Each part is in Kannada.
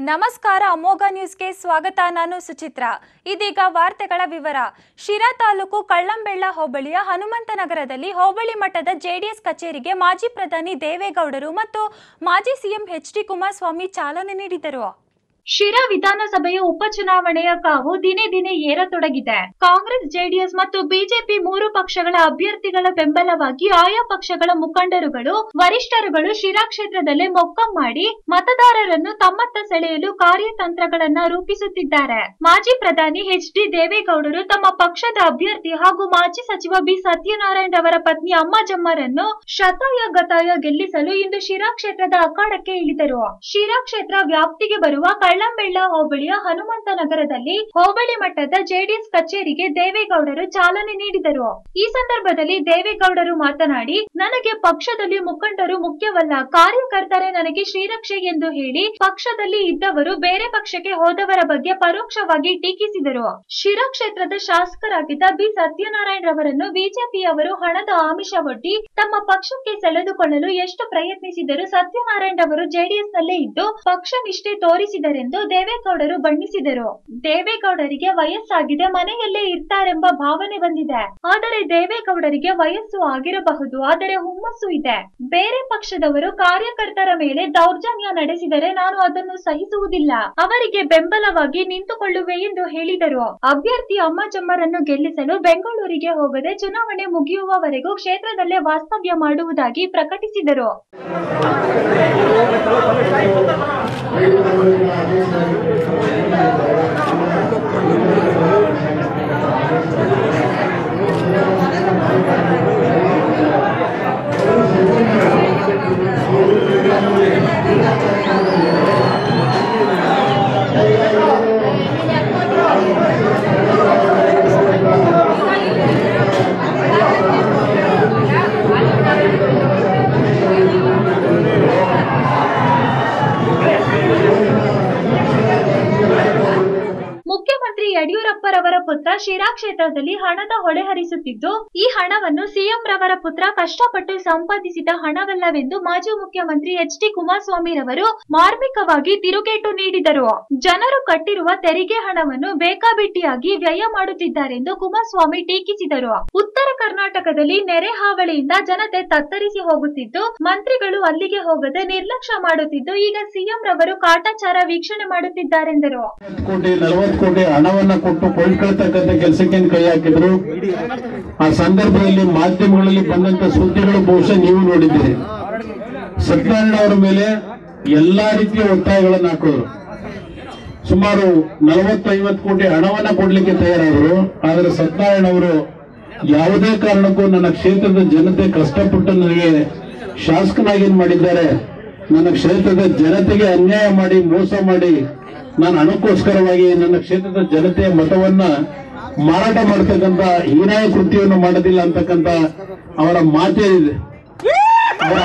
ನಮಸ್ಕಾರ ಅಮೋಘ ನ್ಯೂಸ್ಗೆ ಸ್ವಾಗತ ನಾನು ಸುಚಿತ್ರ ಇದೀಗ ವಾರ್ತೆಗಳ ವಿವರ ಶಿರಾ ತಾಲೂಕು ಕಳ್ಳಂಬೆಳ್ಳ ಹೋಬಳಿಯ ಹನುಮಂತನಗರದಲ್ಲಿ ಹೋಬಳಿ ಮಟ್ಟದ ಜೆಡಿಎಸ್ ಕಚೇರಿಗೆ ಮಾಜಿ ಪ್ರಧಾನಿ ದೇವೇಗೌಡರು ಮತ್ತು ಮಾಜಿ ಸಿಎಂ ಎಚ್ ಡಿ ಕುಮಾರಸ್ವಾಮಿ ಚಾಲನೆ ನೀಡಿದರು ಶಿರಾ ವಿಧಾನಸಭೆಯ ಉಪಚುನಾವಣೆಯ ಕಾವು ದಿನೇ ದಿನೇ ಏರತೊಡಗಿದೆ ಕಾಂಗ್ರೆಸ್ ಜೆಡಿಎಸ್ ಮತ್ತು ಬಿಜೆಪಿ ಮೂರು ಪಕ್ಷಗಳ ಅಭ್ಯರ್ಥಿಗಳ ಬೆಂಬಲವಾಗಿ ಆಯಾ ಪಕ್ಷಗಳ ಮುಖಂಡರುಗಳು ವರಿಷ್ಠರುಗಳು ಶಿರಾ ಕ್ಷೇತ್ರದಲ್ಲಿ ಮೊಕ್ಕಂ ಮಾಡಿ ಮತದಾರರನ್ನು ತಮ್ಮತ್ತ ಸೆಳೆಯಲು ಕಾರ್ಯತಂತ್ರಗಳನ್ನ ರೂಪಿಸುತ್ತಿದ್ದಾರೆ ಮಾಜಿ ಪ್ರಧಾನಿ ಎಚ್ ಡಿ ದೇವೇಗೌಡರು ತಮ್ಮ ಪಕ್ಷದ ಅಭ್ಯರ್ಥಿ ಹಾಗೂ ಮಾಜಿ ಸಚಿವ ಬಿ ಸತ್ಯನಾರಾಯಣ್ ಅವರ ಪತ್ನಿ ಅಮ್ಮಜಮ್ಮರನ್ನು ಶತಾಯ ಗತಾಯ ಗೆಲ್ಲಿಸಲು ಇಂದು ಶಿರಾ ಕ್ಷೇತ್ರದ ಅಖಾಡಕ್ಕೆ ಇಳಿದರು ಶಿರಾ ಕ್ಷೇತ್ರ ವ್ಯಾಪ್ತಿಗೆ ಬರುವ ಕಳ್ಳಂಬೆಳ್ಳ ಹೋಬಳಿಯ ಹನುಮಂತನಗರದಲ್ಲಿ ಹೋಬಳಿ ಮಟ್ಟದ ಜೆಡಿಎಸ್ ಕಚೇರಿಗೆ ದೇವೇಗೌಡರು ಚಾಲನೆ ನೀಡಿದರು ಈ ಸಂದರ್ಭದಲ್ಲಿ ದೇವೇಗೌಡರು ಮಾತನಾಡಿ ನನಗೆ ಪಕ್ಷದಲ್ಲಿ ಮುಖಂಡರು ಮುಖ್ಯವಲ್ಲ ಕಾರ್ಯಕರ್ತರೇ ನನಗೆ ಶ್ರೀರಕ್ಷೆ ಎಂದು ಹೇಳಿ ಪಕ್ಷದಲ್ಲಿ ಇದ್ದವರು ಬೇರೆ ಪಕ್ಷಕ್ಕೆ ಹೋದವರ ಬಗ್ಗೆ ಪರೋಕ್ಷವಾಗಿ ಟೀಕಿಸಿದರು ಶಿರಾ ಕ್ಷೇತ್ರದ ಶಾಸಕರಾಗಿದ್ದ ಬಿ ಸತ್ಯನಾರಾಯಣ್ ರವರನ್ನು ಬಿಜೆಪಿಯವರು ಹಣದ ಆಮಿಷವೊಡ್ಡಿ ತಮ್ಮ ಪಕ್ಷಕ್ಕೆ ಸೆಳೆದುಕೊಳ್ಳಲು ಎಷ್ಟು ಪ್ರಯತ್ನಿಸಿದರೂ ಸತ್ಯನಾರಾಯಣ್ ಅವರು ಜೆಡಿಎಸ್ ನಲ್ಲೇ ಇದ್ದು ಪಕ್ಷ ನಿಷ್ಠೆ ತೋರಿಸಿದರೆಂದು ದೇವೇಗೌಡರು ಬಣ್ಣಿಸಿದರು ದೇವೇಗೌಡರಿಗೆ ವಯಸ್ಸಾಗಿದೆ ಮನೆಯಲ್ಲೇ ಇರ್ತಾರೆಂಬ ಭಾವನೆ ಬಂದಿದೆ ಆದರೆ ದೇವೇಗೌಡರಿಗೆ ವಯಸ್ಸು ಆಗಿರಬಹುದು ಆದರೆ ಹುಮ್ಮಸ್ಸು ಇದೆ ಬೇರೆ ಪಕ್ಷದವರು ಕಾರ್ಯಕರ್ತರ ಮೇಲೆ ದೌರ್ಜನ್ಯ ನಡೆಸಿದರೆ ನಾನು ಅದನ್ನು ಸಹಿಸುವುದಿಲ್ಲ ಅವರಿಗೆ ಬೆಂಬಲವಾಗಿ ನಿಂತುಕೊಳ್ಳುವೆ ಎಂದು ಹೇಳಿದರು ಅಭ್ಯರ್ಥಿ ಅಮ್ಮಜಮ್ಮರನ್ನು ಗೆಲ್ಲಿಸಲು ಬೆಂಗಳೂರಿಗೆ ಹೋಗದೆ ಚುನಾವಣೆ ಮುಗಿಯುವವರೆಗೂ ಕ್ಷೇತ್ರದಲ್ಲೇ ವಾಸ್ತವ್ಯ ಮಾಡುವುದಾಗಿ ಪ್ರಕಟಿಸಿದರು ಮುಖ್ಯಮಂತ್ರಿ ಯಡಿಯೂರಪ್ಪರವರ ಪುತ್ರ ಶಿರಾ ಕ್ಷೇತ್ರದಲ್ಲಿ ಹಣದ ಹೊಳೆ ಹರಿಸುತ್ತಿದ್ದು ಈ ಹಣವನ್ನು ಸಿಎಂ ರವರ ಪುತ್ರ ಕಷ್ಟಪಟ್ಟು ಸಂಪಾದಿಸಿದ ಹಣವಲ್ಲವೆಂದು ಮಾಜಿ ಮುಖ್ಯಮಂತ್ರಿ ಎಚ್ ಡಿ ಕುಮಾರಸ್ವಾಮಿ ರವರು ಮಾರ್ಮಿಕವಾಗಿ ತಿರುಗೇಟು ನೀಡಿದರು ಜನರು ಕಟ್ಟಿರುವ ತೆರಿಗೆ ಹಣವನ್ನು ಬೇಕಾಬಿಟ್ಟಿಯಾಗಿ ವ್ಯಯ ಮಾಡುತ್ತಿದ್ದಾರೆಂದು ಕುಮಾರಸ್ವಾಮಿ ಟೀಕಿಸಿದರು ಉತ್ತರ ಕರ್ನಾಟಕದಲ್ಲಿ ನೆರೆ ಹಾವಳಿಯಿಂದ ಜನತೆ ತತ್ತರಿಸಿ ಹೋಗುತ್ತಿದ್ದು ಮಂತ್ರಿಗಳು ಅಲ್ಲಿಗೆ ಹೋಗದೆ ನಿರ್ಲಕ್ಷ್ಯ ಮಾಡುತ್ತಿದ್ದು ಈಗ ಸಿಎಂ ರವರು ಕಾಟಾಚಾರ ವೀಕ್ಷಣೆ ಮಾಡುತ್ತಿದ್ದಾರೆಂದರು ಕೋಟಿ ನಲವತ್ತು ಕೋಟಿ ಹಣವನ್ನ ಕೊಟ್ಟು ಕೊಂಡ್ಕೊಳ್ತಕ್ಕಂಥ ಕೆಲಸಕ್ಕೆ ಕೈ ಹಾಕಿದ್ರು ಆ ಸಂದರ್ಭದಲ್ಲಿ ಮಾಧ್ಯಮಗಳಲ್ಲಿ ಬಂದಂತ ಸುದ್ದಿಗಳು ಬಹುಶಃ ನೀವು ನೋಡಿದ್ದೀರಿ ಸತ್ಯನಾರಾಯಣ ಅವರ ಮೇಲೆ ಎಲ್ಲಾ ರೀತಿಯ ಒತ್ತಾಯಗಳನ್ನು ಹಾಕಿದ್ರು ಸುಮಾರು ನಲವತ್ತು ಐವತ್ತು ಕೋಟಿ ಹಣವನ್ನ ಕೊಡ್ಲಿಕ್ಕೆ ತಯಾರಾದರು ಆದರೆ ಸತ್ಯನಾರಾಯಣ ಅವರು ಯಾವುದೇ ಕಾರಣಕ್ಕೂ ನನ್ನ ಕ್ಷೇತ್ರದ ಜನತೆ ಕಷ್ಟಪಟ್ಟು ನನಗೆ ಶಾಸಕನಾಗಿ ಏನ್ ಮಾಡಿದ್ದಾರೆ ನನ್ನ ಕ್ಷೇತ್ರದ ಜನತೆಗೆ ಅನ್ಯಾಯ ಮಾಡಿ ಮೋಸ ಮಾಡಿ ನಾನು ಹಣಕ್ಕೋಸ್ಕರವಾಗಿ ನನ್ನ ಕ್ಷೇತ್ರದ ಜನತೆಯ ಮತವನ್ನ ಮಾರಾಟ ಮಾಡತಕ್ಕಂತ ಹೀನಾಯ ಕೃತ್ಯವನ್ನು ಮಾಡೋದಿಲ್ಲ ಅಂತಕ್ಕಂತ ಅವರ ಮಾತೇ ಇದೆ ಅವರ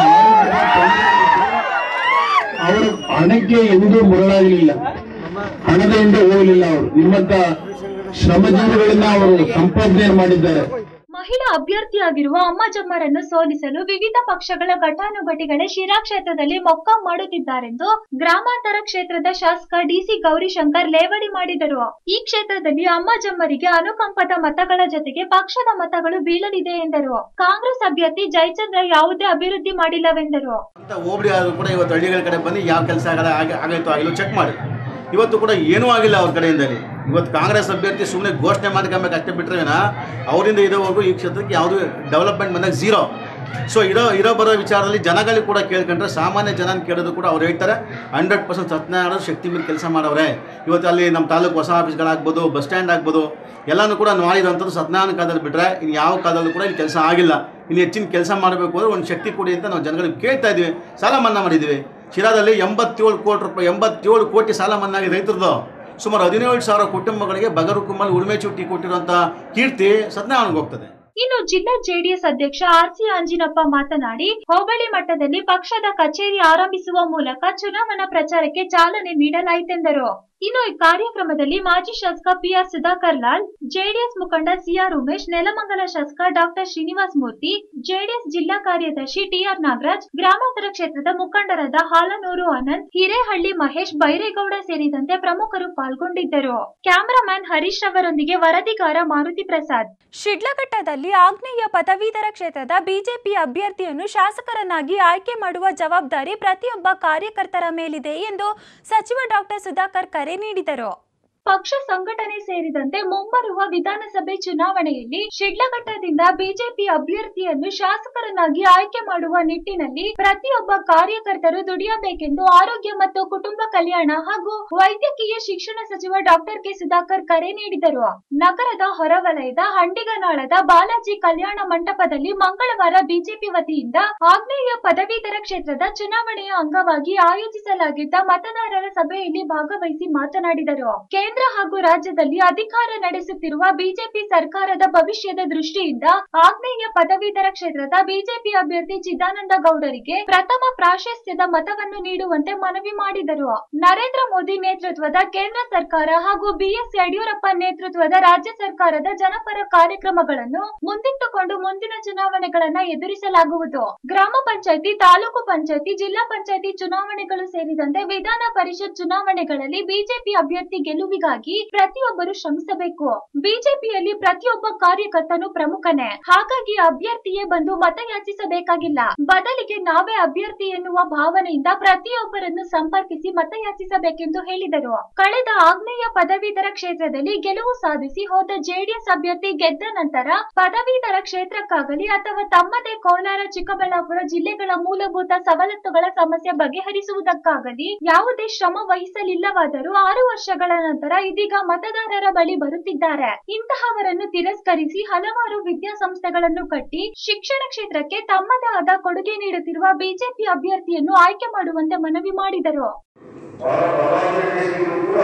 ಅವರು ಹಣಕ್ಕೆ ಎಂದೂ ಮುರಳಾಗಲಿಲ್ಲ ಹಣದ ಹಿಂದೆ ಹೋಗಲಿಲ್ಲ ಅವರು ನಿಮ್ಮಂತ ಶ್ರಮಜೀವಿಗಳಿಂದ ಅವರು ಸಂಪಾದನೆ ಮಾಡಿದ್ದಾರೆ ಮಹಿಳಾ ಅಭ್ಯರ್ಥಿಯಾಗಿರುವ ಅಮ್ಮಜಮ್ಮರನ್ನು ಸೋಲಿಸಲು ವಿವಿಧ ಪಕ್ಷಗಳ ಘಟಾನುಘಟಿಗಳೇ ಶಿರಾ ಕ್ಷೇತ್ರದಲ್ಲಿ ಮೊಕ್ಕಂ ಮಾಡುತ್ತಿದ್ದಾರೆಂದು ಗ್ರಾಮಾಂತರ ಕ್ಷೇತ್ರದ ಶಾಸಕ ಡಿಸಿ ಗೌರಿಶಂಕರ್ ಲೇವಡಿ ಮಾಡಿದರು ಈ ಕ್ಷೇತ್ರದಲ್ಲಿ ಅಮ್ಮಜಮ್ಮರಿಗೆ ಅನುಕಂಪದ ಮತಗಳ ಜೊತೆಗೆ ಪಕ್ಷದ ಮತಗಳು ಬೀಳಲಿದೆ ಎಂದರು ಕಾಂಗ್ರೆಸ್ ಅಭ್ಯರ್ಥಿ ಜಯಚಂದ್ರ ಯಾವುದೇ ಅಭಿವೃದ್ಧಿ ಮಾಡಿಲ್ಲವೆಂದರು ಅಂತ ಹೋಬಳಿ ಆದರೂ ಕೂಡ ಇವತ್ತು ಹಳ್ಳಿಗಳ ಕಡೆ ಬಂದು ಯಾವ ಕೆಲಸ ಆಗಲ್ಲ ಆಗ ಆಗೈತೋ ಆಗಿಲ್ಲ ಚೆಕ್ ಮಾಡಿ ಇವತ್ತು ಕೂಡ ಏನೂ ಆಗಿಲ್ಲ ಅವ್ರ ಕಡೆಯಿಂದಲೇ ಇವತ್ತು ಕಾಂಗ್ರೆಸ್ ಅಭ್ಯರ್ಥಿ ಸುಮ್ಮನೆ ಘೋಷಣೆ ಮಾಡ್ಕೊಬೇಕು ಅಷ್ಟೇ ಬಿಟ್ಟರೆ ಅವರಿಂದ ಇರೋವರೆಗೂ ಈ ಕ್ಷೇತ್ರಕ್ಕೆ ಯಾವುದೂ ಡೆವಲಪ್ಮೆಂಟ್ ಬಂದಾಗ ಝೀರೋ ಸೊ ಇರೋ ಇರೋ ಬರೋ ವಿಚಾರದಲ್ಲಿ ಜನಗಳಿಗೆ ಕೂಡ ಕೇಳ್ಕೊಂಡ್ರೆ ಸಾಮಾನ್ಯ ಜನ ಕೇಳೋದು ಕೂಡ ಅವ್ರು ಹೇಳ್ತಾರೆ ಹಂಡ್ರೆಡ್ ಪರ್ಸೆಂಟ್ ಸತ್ಯನಾರಾಯಣ ಶಕ್ತಿ ಮೇಲೆ ಕೆಲಸ ಮಾಡವ್ರೆ ಇವತ್ತು ಅಲ್ಲಿ ನಮ್ಮ ತಾಲೂಕು ಹೊಸ ಆಫೀಸ್ಗಳಾಗ್ಬೋದು ಬಸ್ ಸ್ಟ್ಯಾಂಡ್ ಆಗ್ಬೋದು ಎಲ್ಲನೂ ಕೂಡ ಮಾಡಿರೋಂಥದ್ದು ಸತ್ಯನಾರಾಯಣ ಕಾಲದಲ್ಲಿ ಬಿಟ್ಟರೆ ಇನ್ನು ಯಾವ ಕಾಲದಲ್ಲೂ ಕೂಡ ಇಲ್ಲಿ ಕೆಲಸ ಆಗಿಲ್ಲ ಇನ್ನು ಹೆಚ್ಚಿನ ಕೆಲಸ ಮಾಡಬೇಕು ಅಂದರೆ ಒಂದು ಶಕ್ತಿ ಕೊಡಿ ಅಂತ ನಾವು ಜನಗಳಿಗೆ ಕೇಳ್ತಾ ಇದ್ವಿ ಸಾಲ ಮನ್ನಾ ಮಾಡಿದ್ವಿ ಶಿರಾದಲ್ಲಿ ಎಂಬತ್ತೇಳು ಕೋಟಿ ರೂಪಾಯಿ ಎಂಬತ್ತೇಳು ಕೋಟಿ ಸಾಲ ಮನ್ನಾ ಆಗಿ ರೈತರದು ಸುಮಾರು ಹದಿನೇಳು ಸಾವಿರ ಕುಟುಂಬಗಳಿಗೆ ಬಗರು ಕುಮ್ಮಲ್ ಉಳುಮೆ ಚುಟ್ಟಿ ಕೊಟ್ಟಿರುವಂಥ ಕೀರ್ತಿ ಸತ್ಯನಾರಾಯಣಗೆ ಹೋಗ್ತದೆ ಇನ್ನು ಜಿಲ್ಲಾ ಜೆಡಿಎಸ್ ಅಧ್ಯಕ್ಷ ಆರ್ ಸಿ ಅಂಜಿನಪ್ಪ ಮಾತನಾಡಿ ಹೋಬಳಿ ಮಟ್ಟದಲ್ಲಿ ಪಕ್ಷದ ಕಚೇರಿ ಆರಂಭಿಸುವ ಮೂಲಕ ಚುನಾವಣಾ ಪ್ರಚಾರಕ್ಕೆ ಚಾಲನೆ ನೀಡಲಾಯಿತೆಂದರು ಇನ್ನು ಈ ಕಾರ್ಯಕ್ರಮದಲ್ಲಿ ಮಾಜಿ ಶಾಸಕ ಪಿಆರ್ ಸುಧಾಕರ್ ಲಾಲ್ ಜೆಡಿಎಸ್ ಮುಖಂಡ ಸಿಆರ್ ಉಮೇಶ್ ನೆಲಮಂಗಲ ಶಾಸಕ ಡಾಕ್ಟರ್ ಶ್ರೀನಿವಾಸ್ ಮೂರ್ತಿ ಜೆಡಿಎಸ್ ಜಿಲ್ಲಾ ಕಾರ್ಯದರ್ಶಿ ಟಿಆರ್ ನಾಗರಾಜ್ ಗ್ರಾಮಾಂತರ ಕ್ಷೇತ್ರದ ಮುಖಂಡರಾದ ಹಾಲನೂರು ಆನಂದ್ ಹಿರೇಹಳ್ಳಿ ಮಹೇಶ್ ಬೈರೇಗೌಡ ಸೇರಿದಂತೆ ಪ್ರಮುಖರು ಪಾಲ್ಗೊಂಡಿದ್ದರು ಕ್ಯಾಮರಾಮ್ಯಾನ್ ಹರೀಶ್ ಅವರೊಂದಿಗೆ ವರದಿಗಾರ ಮಾರುತಿ ಪ್ರಸಾದ್ ಶಿಡ್ಲಘಟ್ಟದಲ್ಲಿ ಆಗ್ನೇಯ ಪದವೀಧರ ಕ್ಷೇತ್ರದ ಬಿಜೆಪಿ ಅಭ್ಯರ್ಥಿಯನ್ನು ಶಾಸಕರನ್ನಾಗಿ ಆಯ್ಕೆ ಮಾಡುವ ಜವಾಬ್ದಾರಿ ಪ್ರತಿಯೊಬ್ಬ ಕಾರ್ಯಕರ್ತರ ಮೇಲಿದೆ ಎಂದು ಸಚಿವ ಡಾಕ್ಟರ್ ಸುಧಾಕರ್ ಕರೆ ನೀಡಿದರು ಪಕ್ಷ ಸಂಘಟನೆ ಸೇರಿದಂತೆ ಮುಂಬರುವ ವಿಧಾನಸಭೆ ಚುನಾವಣೆಯಲ್ಲಿ ಶಿಡ್ಲಘಟ್ಟದಿಂದ ಬಿಜೆಪಿ ಅಭ್ಯರ್ಥಿಯನ್ನು ಶಾಸಕರನ್ನಾಗಿ ಆಯ್ಕೆ ಮಾಡುವ ನಿಟ್ಟಿನಲ್ಲಿ ಪ್ರತಿಯೊಬ್ಬ ಕಾರ್ಯಕರ್ತರು ದುಡಿಯಬೇಕೆಂದು ಆರೋಗ್ಯ ಮತ್ತು ಕುಟುಂಬ ಕಲ್ಯಾಣ ಹಾಗೂ ವೈದ್ಯಕೀಯ ಶಿಕ್ಷಣ ಸಚಿವ ಡಾಕ್ಟರ್ ಕೆ ಸುಧಾಕರ್ ಕರೆ ನೀಡಿದರು ನಗರದ ಹೊರವಲಯದ ಹಂಡಿಗನಾಳದ ಬಾಲಾಜಿ ಕಲ್ಯಾಣ ಮಂಟಪದಲ್ಲಿ ಮಂಗಳವಾರ ಬಿಜೆಪಿ ವತಿಯಿಂದ ಆಗ್ನೇಯ ಪದವೀಧರ ಕ್ಷೇತ್ರದ ಚುನಾವಣೆಯ ಅಂಗವಾಗಿ ಆಯೋಜಿಸಲಾಗಿದ್ದ ಮತದಾರರ ಸಭೆಯಲ್ಲಿ ಭಾಗವಹಿಸಿ ಮಾತನಾಡಿದರು ಕೇಂದ್ರ ಹಾಗೂ ರಾಜ್ಯದಲ್ಲಿ ಅಧಿಕಾರ ನಡೆಸುತ್ತಿರುವ ಬಿಜೆಪಿ ಸರ್ಕಾರದ ಭವಿಷ್ಯದ ದೃಷ್ಟಿಯಿಂದ ಆಗ್ನೇಯ ಪದವೀಧರ ಕ್ಷೇತ್ರದ ಬಿಜೆಪಿ ಅಭ್ಯರ್ಥಿ ಚಿದಾನಂದ ಗೌಡರಿಗೆ ಪ್ರಥಮ ಪ್ರಾಶಸ್ತ್ಯದ ಮತವನ್ನು ನೀಡುವಂತೆ ಮನವಿ ಮಾಡಿದರು ನರೇಂದ್ರ ಮೋದಿ ನೇತೃತ್ವದ ಕೇಂದ್ರ ಸರ್ಕಾರ ಹಾಗೂ ಬಿಎಸ್ ಯಡಿಯೂರಪ್ಪ ನೇತೃತ್ವದ ರಾಜ್ಯ ಸರ್ಕಾರದ ಜನಪರ ಕಾರ್ಯಕ್ರಮಗಳನ್ನು ಮುಂದಿಟ್ಟುಕೊಂಡು ಮುಂದಿನ ಚುನಾವಣೆಗಳನ್ನ ಎದುರಿಸಲಾಗುವುದು ಗ್ರಾಮ ಪಂಚಾಯತಿ ತಾಲೂಕು ಪಂಚಾಯತಿ ಜಿಲ್ಲಾ ಪಂಚಾಯತಿ ಚುನಾವಣೆಗಳು ಸೇರಿದಂತೆ ವಿಧಾನ ಪರಿಷತ್ ಚುನಾವಣೆಗಳಲ್ಲಿ ಬಿಜೆಪಿ ಅಭ್ಯರ್ಥಿ ಗೆಲುವಿಗಾಗಿ ಪ್ರತಿಯೊಬ್ಬರು ಶ್ರಮಿಸಬೇಕು ಬಿಜೆಪಿಯಲ್ಲಿ ಪ್ರತಿಯೊಬ್ಬ ಕಾರ್ಯಕರ್ತನು ಪ್ರಮುಖನೇ ಹಾಗಾಗಿ ಅಭ್ಯರ್ಥಿಯೇ ಬಂದು ಮತ ಯಾಚಿಸಬೇಕಾಗಿಲ್ಲ ಬದಲಿಗೆ ನಾವೇ ಅಭ್ಯರ್ಥಿ ಎನ್ನುವ ಭಾವನೆಯಿಂದ ಪ್ರತಿಯೊಬ್ಬರನ್ನು ಸಂಪರ್ಕಿಸಿ ಮತ ಯಾಚಿಸಬೇಕೆಂದು ಹೇಳಿದರು ಕಳೆದ ಆಗ್ನೇಯ ಪದವೀಧರ ಕ್ಷೇತ್ರದಲ್ಲಿ ಗೆಲುವು ಸಾಧಿಸಿ ಹೋದ ಜೆಡಿಎಸ್ ಅಭ್ಯರ್ಥಿ ಗೆದ್ದ ನಂತರ ಪದವೀಧರ ಕ್ಷೇತ್ರಕ್ಕಾಗಲಿ ಅಥವಾ ತಮ್ಮದೇ ಕೋಲಾರ ಚಿಕ್ಕಬಳ್ಳಾಪುರ ಜಿಲ್ಲೆಗಳ ಮೂಲಭೂತ ಸವಲತ್ತುಗಳ ಸಮಸ್ಯೆ ಬಗೆಹರಿಸುವುದಕ್ಕಾಗಲಿ ಯಾವುದೇ ಶ್ರಮ ವಹಿಸಲಿಲ್ಲವಾದರೂ ಆರು ವರ್ಷಗಳ ನಂತರ ಇದೀಗ ಮತದಾರರ ಬಳಿ ಬರುತ್ತಿದ್ದಾರೆ ಇಂತಹವರನ್ನು ತಿರಸ್ಕರಿಸಿ ಹಲವಾರು ವಿದ್ಯಾಸಂಸ್ಥೆಗಳನ್ನು ಕಟ್ಟಿ ಶಿಕ್ಷಣ ಕ್ಷೇತ್ರಕ್ಕೆ ತಮ್ಮದೇ ಆದ ಕೊಡುಗೆ ನೀಡುತ್ತಿರುವ ಬಿಜೆಪಿ ಅಭ್ಯರ್ಥಿಯನ್ನು ಆಯ್ಕೆ ಮಾಡುವಂತೆ ಮನವಿ ಮಾಡಿದರು ಬಹಳ ಬಲಾಢ್ಯತೆಗಳು ಕೂಡ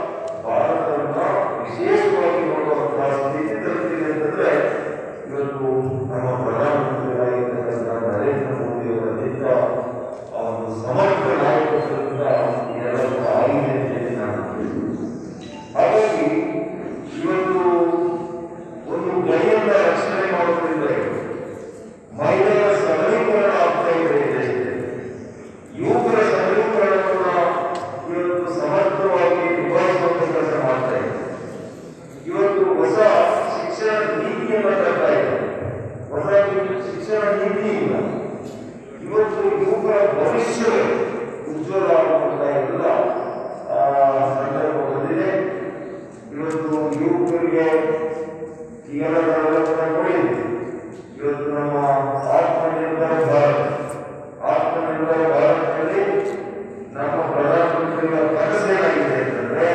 ಭಾರತವನ್ನ ವಿಶೇಷವಾಗಿ ನೋಡುವಂತಹ ಸ್ಥಿತಿ ತಲುಪಿದೆ ಅಂತಂದ್ರೆ ಇವತ್ತು ನಮ್ಮ ಪ್ರಧಾನಮಂತ್ರಿಗಳಾಗಿರ್ತಕ್ಕಂಥ ನರೇಂದ್ರ ಮೋದಿ ಅವರ ಅಧಿಕ ಆ ಒಂದು ಸಮರ್ಥ ನಾಯಕತ್ವದಿಂದ ಇದೆಲ್ಲವೂ ಆಗಿದೆ ಅಂತ ಹೇಳಿ ನಾನು ನಂಬ್ತೀನಿ. ಹಾಗಾಗಿ ಇವತ್ತು ಒಂದು ಗಡಿಯನ್ನ ರಕ್ಷಣೆ ಮಾಡೋದ್ರಿಂದ ಮಹಿಳೆಯರ ಸಬಲೀಕರಣ ಆಗ್ತಾ ಇದೆ ಈ ದೇಶದಲ್ಲಿ ಯುವಕರ ಸಬಲೀಕರಣವನ್ನ ಇವತ್ತು ಸಮರ್ಥವಾಗಿ ನಿಭಾಯಿಸುವಂತ ಕೆಲಸ ಮಾಡ್ತಾ ಇದೆ ಇವತ್ತು ಹೊಸ ಶಿಕ್ಷಣ ನೀತಿಯನ್ನ ತರ್ತಾ ಇದೆ ಹೊಸ ಶಿಕ್ಷಣ ನೀತಿ ಇಲ್ಲ ಇವತ್ತು ಯುವಕರ ಭವಿಷ್ಯವೇ ಉಜ್ವಲ ಆಗುವಂತ ಎಲ್ಲ ಆ, ಸಂದರ್ಭ ಬಂದಿದೆ ಇವತ್ತು ಯುವಕರಿಗೆ ಈಗೆಲ್ಲ ನಾವೆಲ್ಲ ನೋಡಿದ್ವಿ ಇವತ್ತು ನಮ್ಮ ಆತ್ಮನಿರ್ಭರ ಭಾರತ್ ಆತ್ಮನಿರ್ಭರ ಭಾರತದಲ್ಲಿ ನಮ್ಮ ಪ್ರಧಾನಮಂತ್ರಿಗಳ ಕನಸೇನಾಗಿದೆ ಅಂತಂದ್ರೆ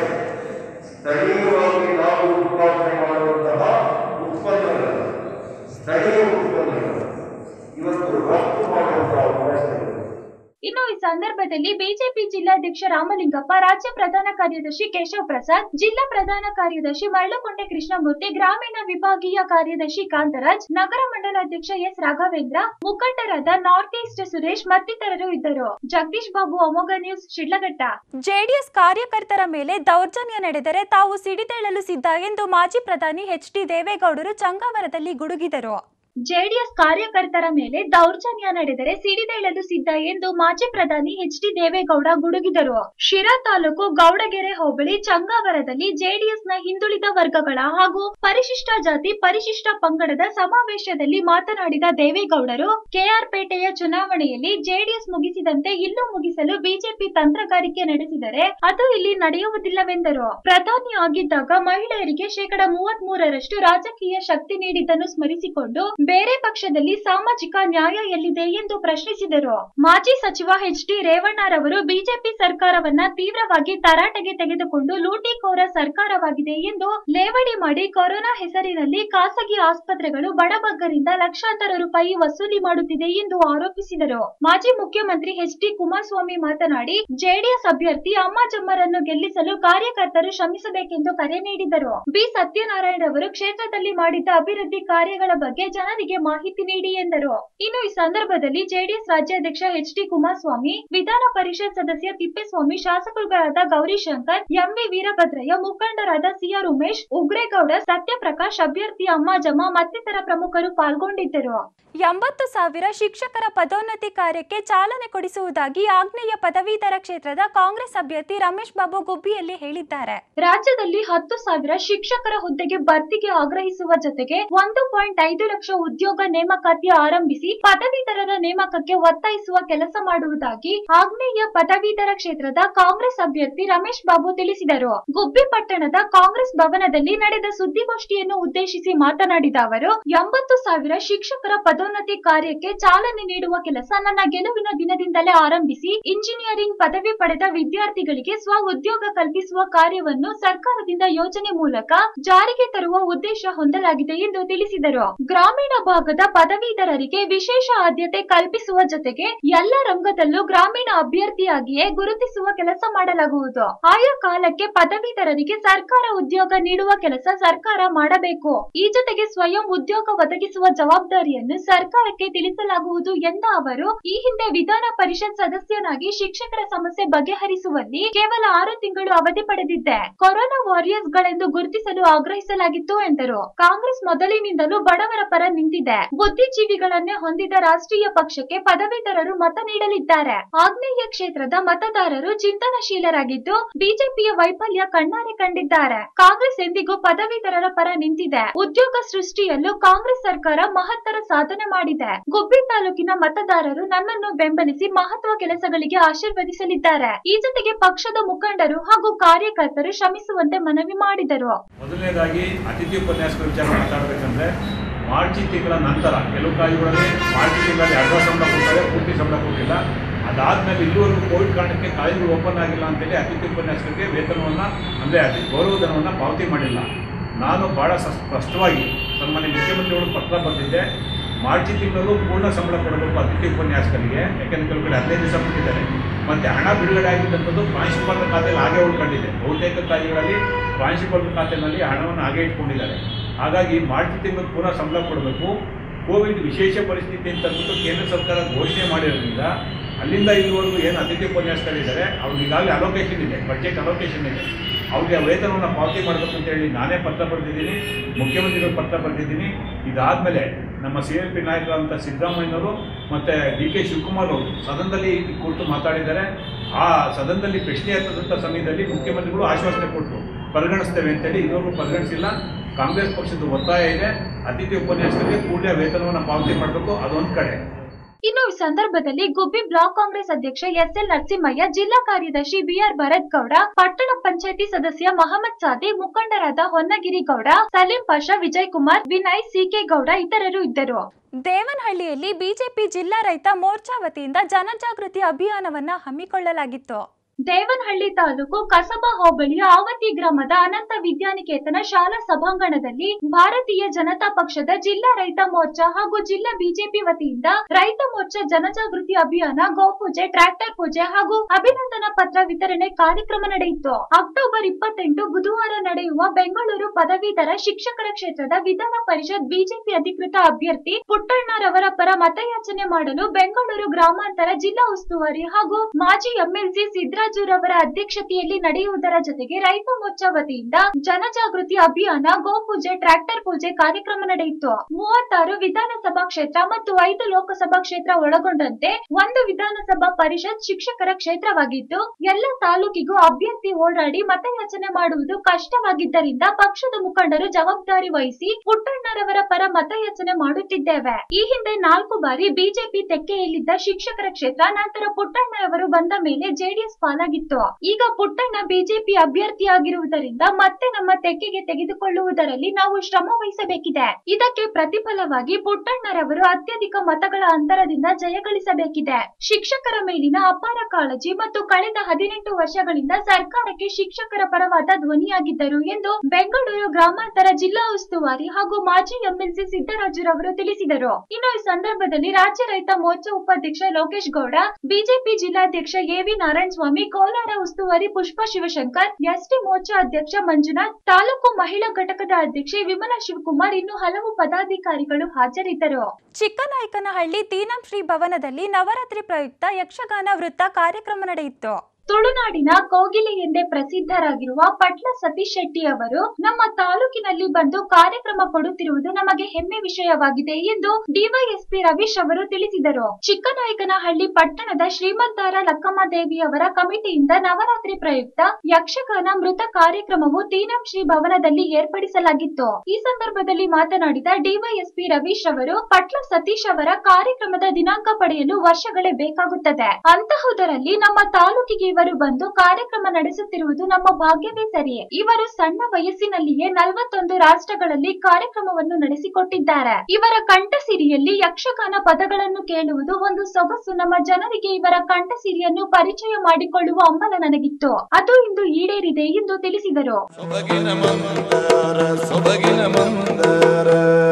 ಸ್ಥಳೀಯವಾಗಿ ನಾವು ಉತ್ಪಾದನೆ ಮಾಡುವಂತಹ ಉತ್ಪನ್ನಗಳು ಸ್ಥಳೀಯ ಉತ್ಪನ್ನಗಳು ಇವತ್ತು ರಫ್ತು ಮಾಡುವಂತಹ ಅವಕಾಶಗಳು ಇನ್ನು ಈ ಸಂದರ್ಭದಲ್ಲಿ ಬಿಜೆಪಿ ಜಿಲ್ಲಾಧ್ಯಕ್ಷ ರಾಮಲಿಂಗಪ್ಪ ರಾಜ್ಯ ಪ್ರಧಾನ ಕಾರ್ಯದರ್ಶಿ ಕೇಶವ್ ಪ್ರಸಾದ್ ಜಿಲ್ಲಾ ಪ್ರಧಾನ ಕಾರ್ಯದರ್ಶಿ ಮರಳುಕೊಂಟೆ ಕೃಷ್ಣಮೂರ್ತಿ ಗ್ರಾಮೀಣ ವಿಭಾಗೀಯ ಕಾರ್ಯದರ್ಶಿ ಕಾಂತರಾಜ್ ನಗರ ಮಂಡಲಾಧ್ಯಕ್ಷ ಎಸ್ ರಾಘವೇಂದ್ರ ಮುಖಂಡರಾದ ನಾರ್ತ್ ಈಸ್ಟ್ ಸುರೇಶ್ ಮತ್ತಿತರರು ಇದ್ದರು ಜಗದೀಶ್ ಬಾಬು ಅಮೋಘ ನ್ಯೂಸ್ ಶಿಡ್ಲಘಟ್ಟ ಜೆಡಿಎಸ್ ಕಾರ್ಯಕರ್ತರ ಮೇಲೆ ದೌರ್ಜನ್ಯ ನಡೆದರೆ ತಾವು ಸಿಡಿದೇಳಲು ಸಿದ್ಧ ಎಂದು ಮಾಜಿ ಪ್ರಧಾನಿ ಎಚ್ ಡಿ ದೇವೇಗೌಡರು ಚಂಗಾವರದಲ್ಲಿ ಗುಡುಗಿದರು ಜೆಡಿಎಸ್ ಕಾರ್ಯಕರ್ತರ ಮೇಲೆ ದೌರ್ಜನ್ಯ ನಡೆದರೆ ಸಿಡಿದೇಳಲು ಸಿದ್ಧ ಎಂದು ಮಾಜಿ ಪ್ರಧಾನಿ ಎಚ್ ಡಿ ದೇವೇಗೌಡ ಗುಡುಗಿದರು ಶಿರಾ ತಾಲೂಕು ಗೌಡಗೆರೆ ಹೋಬಳಿ ಚಂಗಾವರದಲ್ಲಿ ಜೆಡಿಎಸ್ನ ಹಿಂದುಳಿದ ವರ್ಗಗಳ ಹಾಗೂ ಪರಿಶಿಷ್ಟ ಜಾತಿ ಪರಿಶಿಷ್ಟ ಪಂಗಡದ ಸಮಾವೇಶದಲ್ಲಿ ಮಾತನಾಡಿದ ದೇವೇಗೌಡರು ಕೆಆರ್ಪೇಟೆಯ ಚುನಾವಣೆಯಲ್ಲಿ ಜೆಡಿಎಸ್ ಮುಗಿಸಿದಂತೆ ಇಲ್ಲೂ ಮುಗಿಸಲು ಬಿಜೆಪಿ ತಂತ್ರಗಾರಿಕೆ ನಡೆಸಿದರೆ ಅದು ಇಲ್ಲಿ ನಡೆಯುವುದಿಲ್ಲವೆಂದರು ಪ್ರಧಾನಿ ಆಗಿದ್ದಾಗ ಮಹಿಳೆಯರಿಗೆ ಶೇಕಡ ಮೂವತ್ತ್ ಮೂರರಷ್ಟು ರಾಜಕೀಯ ಶಕ್ತಿ ನೀಡಿದ್ದನ್ನು ಸ್ಮರಿಸಿಕೊಂಡು ಬೇರೆ ಪಕ್ಷದಲ್ಲಿ ಸಾಮಾಜಿಕ ನ್ಯಾಯ ಎಲ್ಲಿದೆ ಎಂದು ಪ್ರಶ್ನಿಸಿದರು ಮಾಜಿ ಸಚಿವ ಎಚ್ ಡಿ ರೇವಣ್ಣರವರು ಬಿಜೆಪಿ ಸರ್ಕಾರವನ್ನ ತೀವ್ರವಾಗಿ ತರಾಟೆಗೆ ತೆಗೆದುಕೊಂಡು ಲೂಟಿಕೋರ ಸರ್ಕಾರವಾಗಿದೆ ಎಂದು ಲೇವಡಿ ಮಾಡಿ ಕೊರೋನಾ ಹೆಸರಿನಲ್ಲಿ ಖಾಸಗಿ ಆಸ್ಪತ್ರೆಗಳು ಬಡಬಗ್ಗರಿಂದ ಲಕ್ಷಾಂತರ ರೂಪಾಯಿ ವಸೂಲಿ ಮಾಡುತ್ತಿದೆ ಎಂದು ಆರೋಪಿಸಿದರು ಮಾಜಿ ಮುಖ್ಯಮಂತ್ರಿ ಎಚ್ ಡಿ ಕುಮಾರಸ್ವಾಮಿ ಮಾತನಾಡಿ ಜೆಡಿಎಸ್ ಅಭ್ಯರ್ಥಿ ಅಮ್ಮಾಜಮ್ಮರನ್ನು ಗೆಲ್ಲಿಸಲು ಕಾರ್ಯಕರ್ತರು ಶ್ರಮಿಸಬೇಕೆಂದು ಕರೆ ನೀಡಿದರು ಬಿ ಸತ್ಯನಾರಾಯಣ ಅವರು ಕ್ಷೇತ್ರದಲ್ಲಿ ಮಾಡಿದ್ದ ಅಭಿವೃದ್ಧಿ ಕಾರ್ಯಗಳ ಬಗ್ಗೆ ಜನ ಜನರಿಗೆ ಮಾಹಿತಿ ನೀಡಿ ಎಂದರು ಇನ್ನು ಈ ಸಂದರ್ಭದಲ್ಲಿ ಜೆಡಿಎಸ್ ರಾಜ್ಯಾಧ್ಯಕ್ಷ ಎಚ್ ಡಿ ಕುಮಾರಸ್ವಾಮಿ ವಿಧಾನ ಪರಿಷತ್ ಸದಸ್ಯ ತಿಪ್ಪೇಸ್ವಾಮಿ ಶಾಸಕರುಗಳಾದ ಗೌರಿಶಂಕರ್ ಎಂವಿ ವೀರಭದ್ರಯ್ಯ ಮುಖಂಡರಾದ ಸಿಆರ್ ಉಮೇಶ್ ಉಗ್ರೇಗೌಡ ಸತ್ಯಪ್ರಕಾಶ್ ಅಭ್ಯರ್ಥಿ ಅಮ್ಮಾಜಮ್ಮ ಮತ್ತಿತರ ಪ್ರಮುಖರು ಪಾಲ್ಗೊಂಡಿದ್ದರು ಎಂಬತ್ತು ಸಾವಿರ ಶಿಕ್ಷಕರ ಪದೋನ್ನತಿ ಕಾರ್ಯಕ್ಕೆ ಚಾಲನೆ ಕೊಡಿಸುವುದಾಗಿ ಆಗ್ನೇಯ ಪದವೀಧರ ಕ್ಷೇತ್ರದ ಕಾಂಗ್ರೆಸ್ ಅಭ್ಯರ್ಥಿ ರಮೇಶ್ ಬಾಬು ಗುಬ್ಬಿಯಲ್ಲಿ ಹೇಳಿದ್ದಾರೆ ರಾಜ್ಯದಲ್ಲಿ ಹತ್ತು ಸಾವಿರ ಶಿಕ್ಷಕರ ಹುದ್ದೆಗೆ ಭರ್ತಿಗೆ ಆಗ್ರಹಿಸುವ ಜೊತೆಗೆ ಒಂದು ಪಾಯಿಂಟ್ ಐದು ಲಕ್ಷ ಉದ್ಯೋಗ ನೇಮಕಾತಿ ಆರಂಭಿಸಿ ಪದವೀಧರರ ನೇಮಕಕ್ಕೆ ಒತ್ತಾಯಿಸುವ ಕೆಲಸ ಮಾಡುವುದಾಗಿ ಆಗ್ನೇಯ ಪದವೀಧರ ಕ್ಷೇತ್ರದ ಕಾಂಗ್ರೆಸ್ ಅಭ್ಯರ್ಥಿ ರಮೇಶ್ ಬಾಬು ತಿಳಿಸಿದರು ಗುಬ್ಬಿ ಪಟ್ಟಣದ ಕಾಂಗ್ರೆಸ್ ಭವನದಲ್ಲಿ ನಡೆದ ಸುದ್ದಿಗೋಷ್ಠಿಯನ್ನು ಉದ್ದೇಶಿಸಿ ಮಾತನಾಡಿದ ಅವರು ಎಂಬತ್ತು ಸಾವಿರ ಶಿಕ್ಷಕರ ಪದೋನ್ನತಿ ಕಾರ್ಯಕ್ಕೆ ಚಾಲನೆ ನೀಡುವ ಕೆಲಸ ನನ್ನ ಗೆಲುವಿನ ದಿನದಿಂದಲೇ ಆರಂಭಿಸಿ ಇಂಜಿನಿಯರಿಂಗ್ ಪದವಿ ಪಡೆದ ವಿದ್ಯಾರ್ಥಿಗಳಿಗೆ ಸ್ವ ಉದ್ಯೋಗ ಕಲ್ಪಿಸುವ ಕಾರ್ಯವನ್ನು ಸರ್ಕಾರದಿಂದ ಯೋಜನೆ ಮೂಲಕ ಜಾರಿಗೆ ತರುವ ಉದ್ದೇಶ ಹೊಂದಲಾಗಿದೆ ಎಂದು ತಿಳಿಸಿದರು ಗ್ರಾಮೀಣ ಭಾಗದ ಪದವೀಧರರಿಗೆ ವಿಶೇಷ ಆದ್ಯತೆ ಕಲ್ಪಿಸುವ ಜೊತೆಗೆ ಎಲ್ಲ ರಂಗದಲ್ಲೂ ಗ್ರಾಮೀಣ ಅಭ್ಯರ್ಥಿಯಾಗಿಯೇ ಗುರುತಿಸುವ ಕೆಲಸ ಮಾಡಲಾಗುವುದು ಆಯಾ ಕಾಲಕ್ಕೆ ಪದವೀಧರರಿಗೆ ಸರ್ಕಾರ ಉದ್ಯೋಗ ನೀಡುವ ಕೆಲಸ ಸರ್ಕಾರ ಮಾಡಬೇಕು ಈ ಜೊತೆಗೆ ಸ್ವಯಂ ಉದ್ಯೋಗ ಒದಗಿಸುವ ಜವಾಬ್ದಾರಿಯನ್ನು ಸರ್ಕಾರಕ್ಕೆ ತಿಳಿಸಲಾಗುವುದು ಎಂದ ಅವರು ಈ ಹಿಂದೆ ವಿಧಾನ ಪರಿಷತ್ ಸದಸ್ಯನಾಗಿ ಶಿಕ್ಷಕರ ಸಮಸ್ಯೆ ಬಗೆಹರಿಸುವಲ್ಲಿ ಕೇವಲ ಆರು ತಿಂಗಳು ಅವಧಿ ಪಡೆದಿದ್ದೆ ಕೊರೋನಾ ವಾರಿಯರ್ಸ್ ಗಳೆಂದು ಗುರುತಿಸಲು ಆಗ್ರಹಿಸಲಾಗಿತ್ತು ಎಂದರು ಕಾಂಗ್ರೆಸ್ ಮೊದಲಿನಿಂದಲೂ ಬಡವರ ಪರ ನಿಂತಿದೆ ಬುದ್ಧಿಜೀವಿಗಳನ್ನೇ ಹೊಂದಿದ ರಾಷ್ಟ್ರೀಯ ಪಕ್ಷಕ್ಕೆ ಪದವೀಧರರು ಮತ ನೀಡಲಿದ್ದಾರೆ ಆಗ್ನೇಯ ಕ್ಷೇತ್ರದ ಮತದಾರರು ಚಿಂತನಶೀಲರಾಗಿದ್ದು ಬಿಜೆಪಿಯ ವೈಫಲ್ಯ ಕಣ್ಣಾರೆ ಕಂಡಿದ್ದಾರೆ ಕಾಂಗ್ರೆಸ್ ಎಂದಿಗೂ ಪದವೀಧರರ ಪರ ನಿಂತಿದೆ ಉದ್ಯೋಗ ಸೃಷ್ಟಿಯಲ್ಲೂ ಕಾಂಗ್ರೆಸ್ ಸರ್ಕಾರ ಮಹತ್ತರ ಸಾಧನೆ ಮಾಡಿದೆ ಗುಬ್ಬಿ ತಾಲೂಕಿನ ಮತದಾರರು ನನ್ನನ್ನು ಬೆಂಬಲಿಸಿ ಮಹತ್ವ ಕೆಲಸಗಳಿಗೆ ಆಶೀರ್ವದಿಸಲಿದ್ದಾರೆ ಈ ಜೊತೆಗೆ ಪಕ್ಷದ ಮುಖಂಡರು ಹಾಗೂ ಕಾರ್ಯಕರ್ತರು ಶ್ರಮಿಸುವಂತೆ ಮನವಿ ಮಾಡಿದರು ಮೊದಲನೇದಾಗಿ ಅತಿಥಿ ಉಪನ್ಯಾಸಕ ವಿಚಾರ ಮಾತಾಡಬೇಕಂದ್ರೆ ಮಾರ್ಚ್ ತಿಂಗಳ ನಂತರ ಕೆಲವು ಕಾಲೇಜುಗಳಲ್ಲಿ ಮಾರ್ಚ್ ತಿಂಗಳಲ್ಲಿ ಅರ್ಧ ಸಂಬಳ ಕೊಡ್ತಾರೆ ಪೂರ್ತಿ ಸಂಬಳ ಕೊಟ್ಟಿಲ್ಲ ಅದಾದ್ಮೇಲೆ ಇಲ್ಲಿವರೆಗೂ ಕೋವಿಡ್ ಕಾರಣಕ್ಕೆ ಕಾಲೇಜುಗಳು ಓಪನ್ ಆಗಿಲ್ಲ ಅಂತೇಳಿ ಅತಿಥಿ ಉಪನ್ಯಾಸಕರಿಗೆ ವೇತನವನ್ನು ಅಂದರೆ ಅತಿ ಗೌರವಧನವನ್ನು ಪಾವತಿ ಮಾಡಿಲ್ಲ ನಾನು ಭಾಳ ಸ- ಸ್ಪಷ್ಟವಾಗಿ ಸನ್ಮಾನ್ಯ ಮುಖ್ಯಮಂತ್ರಿಗಳು ಪತ್ರ ಬರೆದಿದ್ದೆ ಮಾರ್ಚ್ ತಿಂಗಳು ಪೂರ್ಣ ಸಂಬಳ ಕೊಡಬೇಕು ಅತಿಥಿ ಉಪನ್ಯಾಸಕರಿಗೆ ಯಾಕೆಂದರೆ ಕೆಲವು ಕಡೆ ಹದಿನೈದು ದಿವಸ ಕೊಟ್ಟಿದ್ದಾರೆ ಮತ್ತು ಹಣ ಬಿಡುಗಡೆ ಆಗಿದ್ದಂಥದ್ದು ಪ್ರಾಂಶುಪಾಲರ ಖಾತೆಯಲ್ಲಿ ಹಾಗೆ ಉಳ್ಕೊಂಡಿದೆ ಬಹುತೇಕ ಕಾಲೇಜುಗಳಲ್ಲಿ ಪ್ರಾಂಶುಪಾಲರ ಖಾತೆಯಲ್ಲಿ ಹಣವನ್ನು ಹಾಗೆ ಇಟ್ಕೊಂಡಿದ್ದಾರೆ ಹಾಗಾಗಿ ಮಾರ್ಚ್ ತಿಂಗಳು ಪೂರ್ಣ ಸಂಬಳ ಕೊಡಬೇಕು ಕೋವಿಡ್ ವಿಶೇಷ ಪರಿಸ್ಥಿತಿ ಅಂತ ಅಂದ್ಬಿಟ್ಟು ಕೇಂದ್ರ ಸರ್ಕಾರ ಘೋಷಣೆ ಮಾಡಿರೋದ್ರಿಂದ ಅಲ್ಲಿಂದ ಇಲ್ಲಿವರೆಗೂ ಏನು ಅತಿಥಿ ಉಪನ್ಯಾಸಕರಿದ್ದಾರೆ ಅವ್ರಿಗೆ ಈಗಾಗಲೇ ಅಲೋಕೇಶನ್ ಇದೆ ಬಡ್ಜೆಟ್ ಅಲೋಕೇಶನ್ ಇದೆ ಅವ್ರಿಗೆ ಆ ವೇತನವನ್ನು ಪಾವತಿ ಮಾಡಬೇಕು ಅಂತೇಳಿ ನಾನೇ ಪತ್ರ ಬರೆದಿದ್ದೀನಿ ಮುಖ್ಯಮಂತ್ರಿಗಳು ಪತ್ರ ಬರೆದಿದ್ದೀನಿ ಇದಾದಮೇಲೆ ನಮ್ಮ ಸಿ ಎಲ್ ಪಿ ನಾಯಕರಾದಂಥ ಸಿದ್ದರಾಮಯ್ಯನವರು ಮತ್ತು ಡಿ ಕೆ ಶಿವಕುಮಾರ್ ಅವರು ಸದನದಲ್ಲಿ ಈ ಕುರಿತು ಮಾತಾಡಿದ್ದಾರೆ ಆ ಸದನದಲ್ಲಿ ಪ್ರಶ್ನೆ ಎತ್ತದಂಥ ಸಮಯದಲ್ಲಿ ಮುಖ್ಯಮಂತ್ರಿಗಳು ಆಶ್ವಾಸನೆ ಕೊಟ್ಟರು ಪರಿಗಣಿಸ್ತೇವೆ ಅಂತೇಳಿ ಇದುವರೆಗೂ ಪರಿಗಣಿಸಿಲ್ಲ ಕಾಂಗ್ರೆಸ್ ಪಕ್ಷದ ಒತ್ತಾಯ ಇದೆ ಅತಿಥಿ ಉಪನ್ಯಾಸಕರಿಗೆ ಕೂಡಲೇ ವೇತನವನ್ನು ಪಾವತಿ ಮಾಡಬೇಕು ಅದೊಂದು ಕಡೆ ಇನ್ನು ಈ ಸಂದರ್ಭದಲ್ಲಿ ಗುಬ್ಬಿ ಬ್ಲಾಕ್ ಕಾಂಗ್ರೆಸ್ ಅಧ್ಯಕ್ಷ ಎಸ್ ಎಲ್ ನರಸಿಂಹಯ್ಯ ಜಿಲ್ಲಾ ಕಾರ್ಯದರ್ಶಿ ಬಿಆರ್ ಭರತ್ ಗೌಡ ಪಟ್ಟಣ ಪಂಚಾಯತಿ ಸದಸ್ಯ ಮಹಮ್ಮದ್ ಸಾದಿ ಮುಖಂಡರಾದ ಹೊನ್ನಗಿರಿ ಗೌಡ ಸಲೀಂ ಪಾಷಾ ವಿಜಯ್ ಕುಮಾರ್ ವಿನಯ್ ಸಿಕೆ ಗೌಡ ಇತರರು ಇದ್ದರು ದೇವನಹಳ್ಳಿಯಲ್ಲಿ ಬಿಜೆಪಿ ಜಿಲ್ಲಾ ರೈತ ಮೋರ್ಚಾ ವತಿಯಿಂದ ಜನಜಾಗೃತಿ ಅಭಿಯಾನವನ್ನ ಹಮ್ಮಿಕೊಳ್ಳಲಾಗಿತ್ತು ದೇವನಹಳ್ಳಿ ತಾಲೂಕು ಕಸಬಾ ಹೋಬಳಿಯ ಆವತಿ ಗ್ರಾಮದ ಅನಂತ ವಿದ್ಯಾನಿಕೇತನ ಶಾಲಾ ಸಭಾಂಗಣದಲ್ಲಿ ಭಾರತೀಯ ಜನತಾ ಪಕ್ಷದ ಜಿಲ್ಲಾ ರೈತ ಮೋರ್ಚಾ ಹಾಗೂ ಜಿಲ್ಲಾ ಬಿಜೆಪಿ ವತಿಯಿಂದ ರೈತ ಮೋರ್ಚಾ ಜನಜಾಗೃತಿ ಅಭಿಯಾನ ಗೋಪೂಜೆ ಟ್ರ್ಯಾಕ್ಟರ್ ಪೂಜೆ ಹಾಗೂ ಅಭಿನಂದನಾ ಪತ್ರ ವಿತರಣೆ ಕಾರ್ಯಕ್ರಮ ನಡೆಯಿತು ಅಕ್ಟೋಬರ್ ಇಪ್ಪತ್ತೆಂಟು ಬುಧವಾರ ನಡೆಯುವ ಬೆಂಗಳೂರು ಪದವೀಧರ ಶಿಕ್ಷಕರ ಕ್ಷೇತ್ರದ ವಿಧಾನ ಪರಿಷತ್ ಬಿಜೆಪಿ ಅಧಿಕೃತ ಅಭ್ಯರ್ಥಿ ಪುಟ್ಟಣ್ಣರವರ ಪರ ಮತಯಾಚನೆ ಮಾಡಲು ಬೆಂಗಳೂರು ಗ್ರಾಮಾಂತರ ಜಿಲ್ಲಾ ಉಸ್ತುವಾರಿ ಹಾಗೂ ಮಾಜಿ ಎಂಎಲ್ಸಿ ಸಿದ್ದರಾಜುರವರ ಅಧ್ಯಕ್ಷತೆಯಲ್ಲಿ ನಡೆಯುವುದರ ಜೊತೆಗೆ ರೈತ ಮೋರ್ಚಾ ವತಿಯಿಂದ ಜನಜಾಗೃತಿ ಅಭಿಯಾನ ಗೋಪೂಜೆ ಟ್ರ್ಯಾಕ್ಟರ್ ಪೂಜೆ ಕಾರ್ಯಕ್ರಮ ನಡೆಯಿತು ಮೂವತ್ತಾರು ವಿಧಾನಸಭಾ ಕ್ಷೇತ್ರ ಮತ್ತು ಐದು ಲೋಕಸಭಾ ಕ್ಷೇತ್ರ ಒಳಗೊಂಡಂತೆ ಒಂದು ವಿಧಾನಸಭಾ ಪರಿಷತ್ ಶಿಕ್ಷಕರ ಕ್ಷೇತ್ರವಾಗಿದ್ದು ಎಲ್ಲ ತಾಲೂಕಿಗೂ ಅಭ್ಯರ್ಥಿ ಓಡಾಡಿ ಮತಯಾಚನೆ ಮಾಡುವುದು ಕಷ್ಟವಾಗಿದ್ದರಿಂದ ಪಕ್ಷದ ಮುಖಂಡರು ಜವಾಬ್ದಾರಿ ವಹಿಸಿ ಪುಟ್ಟಣ್ಣರವರ ಪರ ಮತಯಾಚನೆ ಮಾಡುತ್ತಿದ್ದೇವೆ ಈ ಹಿಂದೆ ನಾಲ್ಕು ಬಾರಿ ಬಿಜೆಪಿ ತೆಕ್ಕೆಯಲ್ಲಿದ್ದ ಶಿಕ್ಷಕರ ಕ್ಷೇತ್ರ ನಂತರ ಪುಟ್ಟಣ್ಣರವರು ಬಂದ ಮೇಲೆ ಜೆಡಿಎಸ್ ಪಾಲಾಗಿತ್ತು ಈಗ ಪುಟ್ಟಣ್ಣ ಬಿಜೆಪಿ ಅಭ್ಯರ್ಥಿಯಾಗಿರುವುದರಿಂದ ಮತ್ತೆ ನಮ್ಮ ತೆಕ್ಕೆಗೆ ತೆಗೆದುಕೊಳ್ಳುವುದರಲ್ಲಿ ನಾವು ಶ್ರಮ ವಹಿಸಬೇಕಿದೆ ಇದಕ್ಕೆ ಪ್ರತಿಫಲವಾಗಿ ಪುಟ್ಟಣ್ಣರವರು ಅತ್ಯಧಿಕ ಮತಗಳ ಅಂತರದಿಂದ ಜಯಗಳಿಸಬೇಕಿದೆ ಶಿಕ್ಷಕರ ಮೇಲಿನ ಅಪಾರ ಕಾಳಜಿ ಮತ್ತು ಕಳೆದ ಹದಿನೆಂಟು ವರ್ಷಗಳಿಂದ ಸರ್ಕಾರಕ್ಕೆ ಶಿಕ್ಷಕರ ಪರವಾದ ಧ್ವನಿಯಾಗಿದ್ದರು ಎಂದು ಬೆಂಗಳೂರು ಗ್ರಾಮಾಂತರ ಜಿಲ್ಲಾ ಉಸ್ತುವಾರಿ ಹಾಗೂ ಮಾಜಿ ಎಂಎಲ್ಸಿ ಸಿದ್ದರಾಜುರವರು ತಿಳಿಸಿದರು ಇನ್ನು ಈ ಸಂದರ್ಭದಲ್ಲಿ ರಾಜ್ಯ ರೈತ ಮೋರ್ಚಾ ಉಪಾಧ್ಯಕ್ಷ ಲೋಕೇಶ್ ಗೌಡ ಬಿಜೆಪಿ ಜಿಲ್ಲಾಧ್ಯಕ್ಷ ಎವಿ ನಾರಾಯಣಸ್ವಾಮಿ ಕುಮಾರಸ್ವಾಮಿ ಕೋಲಾರ ಉಸ್ತುವಾರಿ ಪುಷ್ಪ ಶಿವಶಂಕರ್ ಎಸ್ಟಿ ಮೋರ್ಚಾ ಅಧ್ಯಕ್ಷ ಮಂಜುನಾಥ್ ತಾಲೂಕು ಮಹಿಳಾ ಘಟಕದ ಅಧ್ಯಕ್ಷೆ ವಿಮಲಾ ಶಿವಕುಮಾರ್ ಇನ್ನು ಹಲವು ಪದಾಧಿಕಾರಿಗಳು ಹಾಜರಿದ್ದರು ಚಿಕ್ಕನಾಯಕನಹಳ್ಳಿ ತೀನಂ ಶ್ರೀ ಭವನದಲ್ಲಿ ನವರಾತ್ರಿ ಪ್ರಯುಕ್ತ ಯಕ್ಷಗಾನ ವೃತ್ತ ಕಾರ್ಯಕ್ರಮ ನಡೆಯಿತು ತುಳುನಾಡಿನ ಕೋಗಿಲೆ ಎಂದೇ ಪ್ರಸಿದ್ಧರಾಗಿರುವ ಪಟ್ಲ ಸತೀಶ್ ಶೆಟ್ಟಿ ಅವರು ನಮ್ಮ ತಾಲೂಕಿನಲ್ಲಿ ಬಂದು ಕಾರ್ಯಕ್ರಮ ಕೊಡುತ್ತಿರುವುದು ನಮಗೆ ಹೆಮ್ಮೆ ವಿಷಯವಾಗಿದೆ ಎಂದು ಡಿವೈಎಸ್ಪಿ ರವೀಶ್ ಅವರು ತಿಳಿಸಿದರು ಚಿಕ್ಕನಾಯಕನಹಳ್ಳಿ ಪಟ್ಟಣದ ಶ್ರೀಮಂತಾರ ಲಕ್ಕಮ್ಮ ದೇವಿ ಅವರ ಕಮಿಟಿಯಿಂದ ನವರಾತ್ರಿ ಪ್ರಯುಕ್ತ ಯಕ್ಷಗಾನ ಮೃತ ಕಾರ್ಯಕ್ರಮವು ತೀನಂ ಶ್ರೀ ಭವನದಲ್ಲಿ ಏರ್ಪಡಿಸಲಾಗಿತ್ತು ಈ ಸಂದರ್ಭದಲ್ಲಿ ಮಾತನಾಡಿದ ಡಿವೈಎಸ್ಪಿ ರವೀಶ್ ಅವರು ಪಟ್ಲ ಸತೀಶ್ ಅವರ ಕಾರ್ಯಕ್ರಮದ ದಿನಾಂಕ ಪಡೆಯಲು ವರ್ಷಗಳೇ ಬೇಕಾಗುತ್ತದೆ ಅಂತಹುದರಲ್ಲಿ ನಮ್ಮ ತಾಲೂಕಿಗೆ ಇವರು ಬಂದು ಕಾರ್ಯಕ್ರಮ ನಡೆಸುತ್ತಿರುವುದು ನಮ್ಮ ಭಾಗ್ಯವೇ ಸರಿ ಇವರು ಸಣ್ಣ ವಯಸ್ಸಿನಲ್ಲಿಯೇ ನಲವತ್ತೊಂದು ರಾಷ್ಟ್ರಗಳಲ್ಲಿ ಕಾರ್ಯಕ್ರಮವನ್ನು ನಡೆಸಿಕೊಟ್ಟಿದ್ದಾರೆ ಇವರ ಕಂಠಸಿರಿಯಲ್ಲಿ ಯಕ್ಷಗಾನ ಪದಗಳನ್ನು ಕೇಳುವುದು ಒಂದು ಸೊಗಸು ನಮ್ಮ ಜನರಿಗೆ ಇವರ ಕಂಠಸಿರಿಯನ್ನು ಪರಿಚಯ ಮಾಡಿಕೊಳ್ಳುವ ಹಂಬಲ ನನಗಿತ್ತು ಅದು ಇಂದು ಈಡೇರಿದೆ ಎಂದು ತಿಳಿಸಿದರು ಸೊಬಗಿನ ಮಂದಾರ ಸೊಬಗಿನ ಮಂದಾರ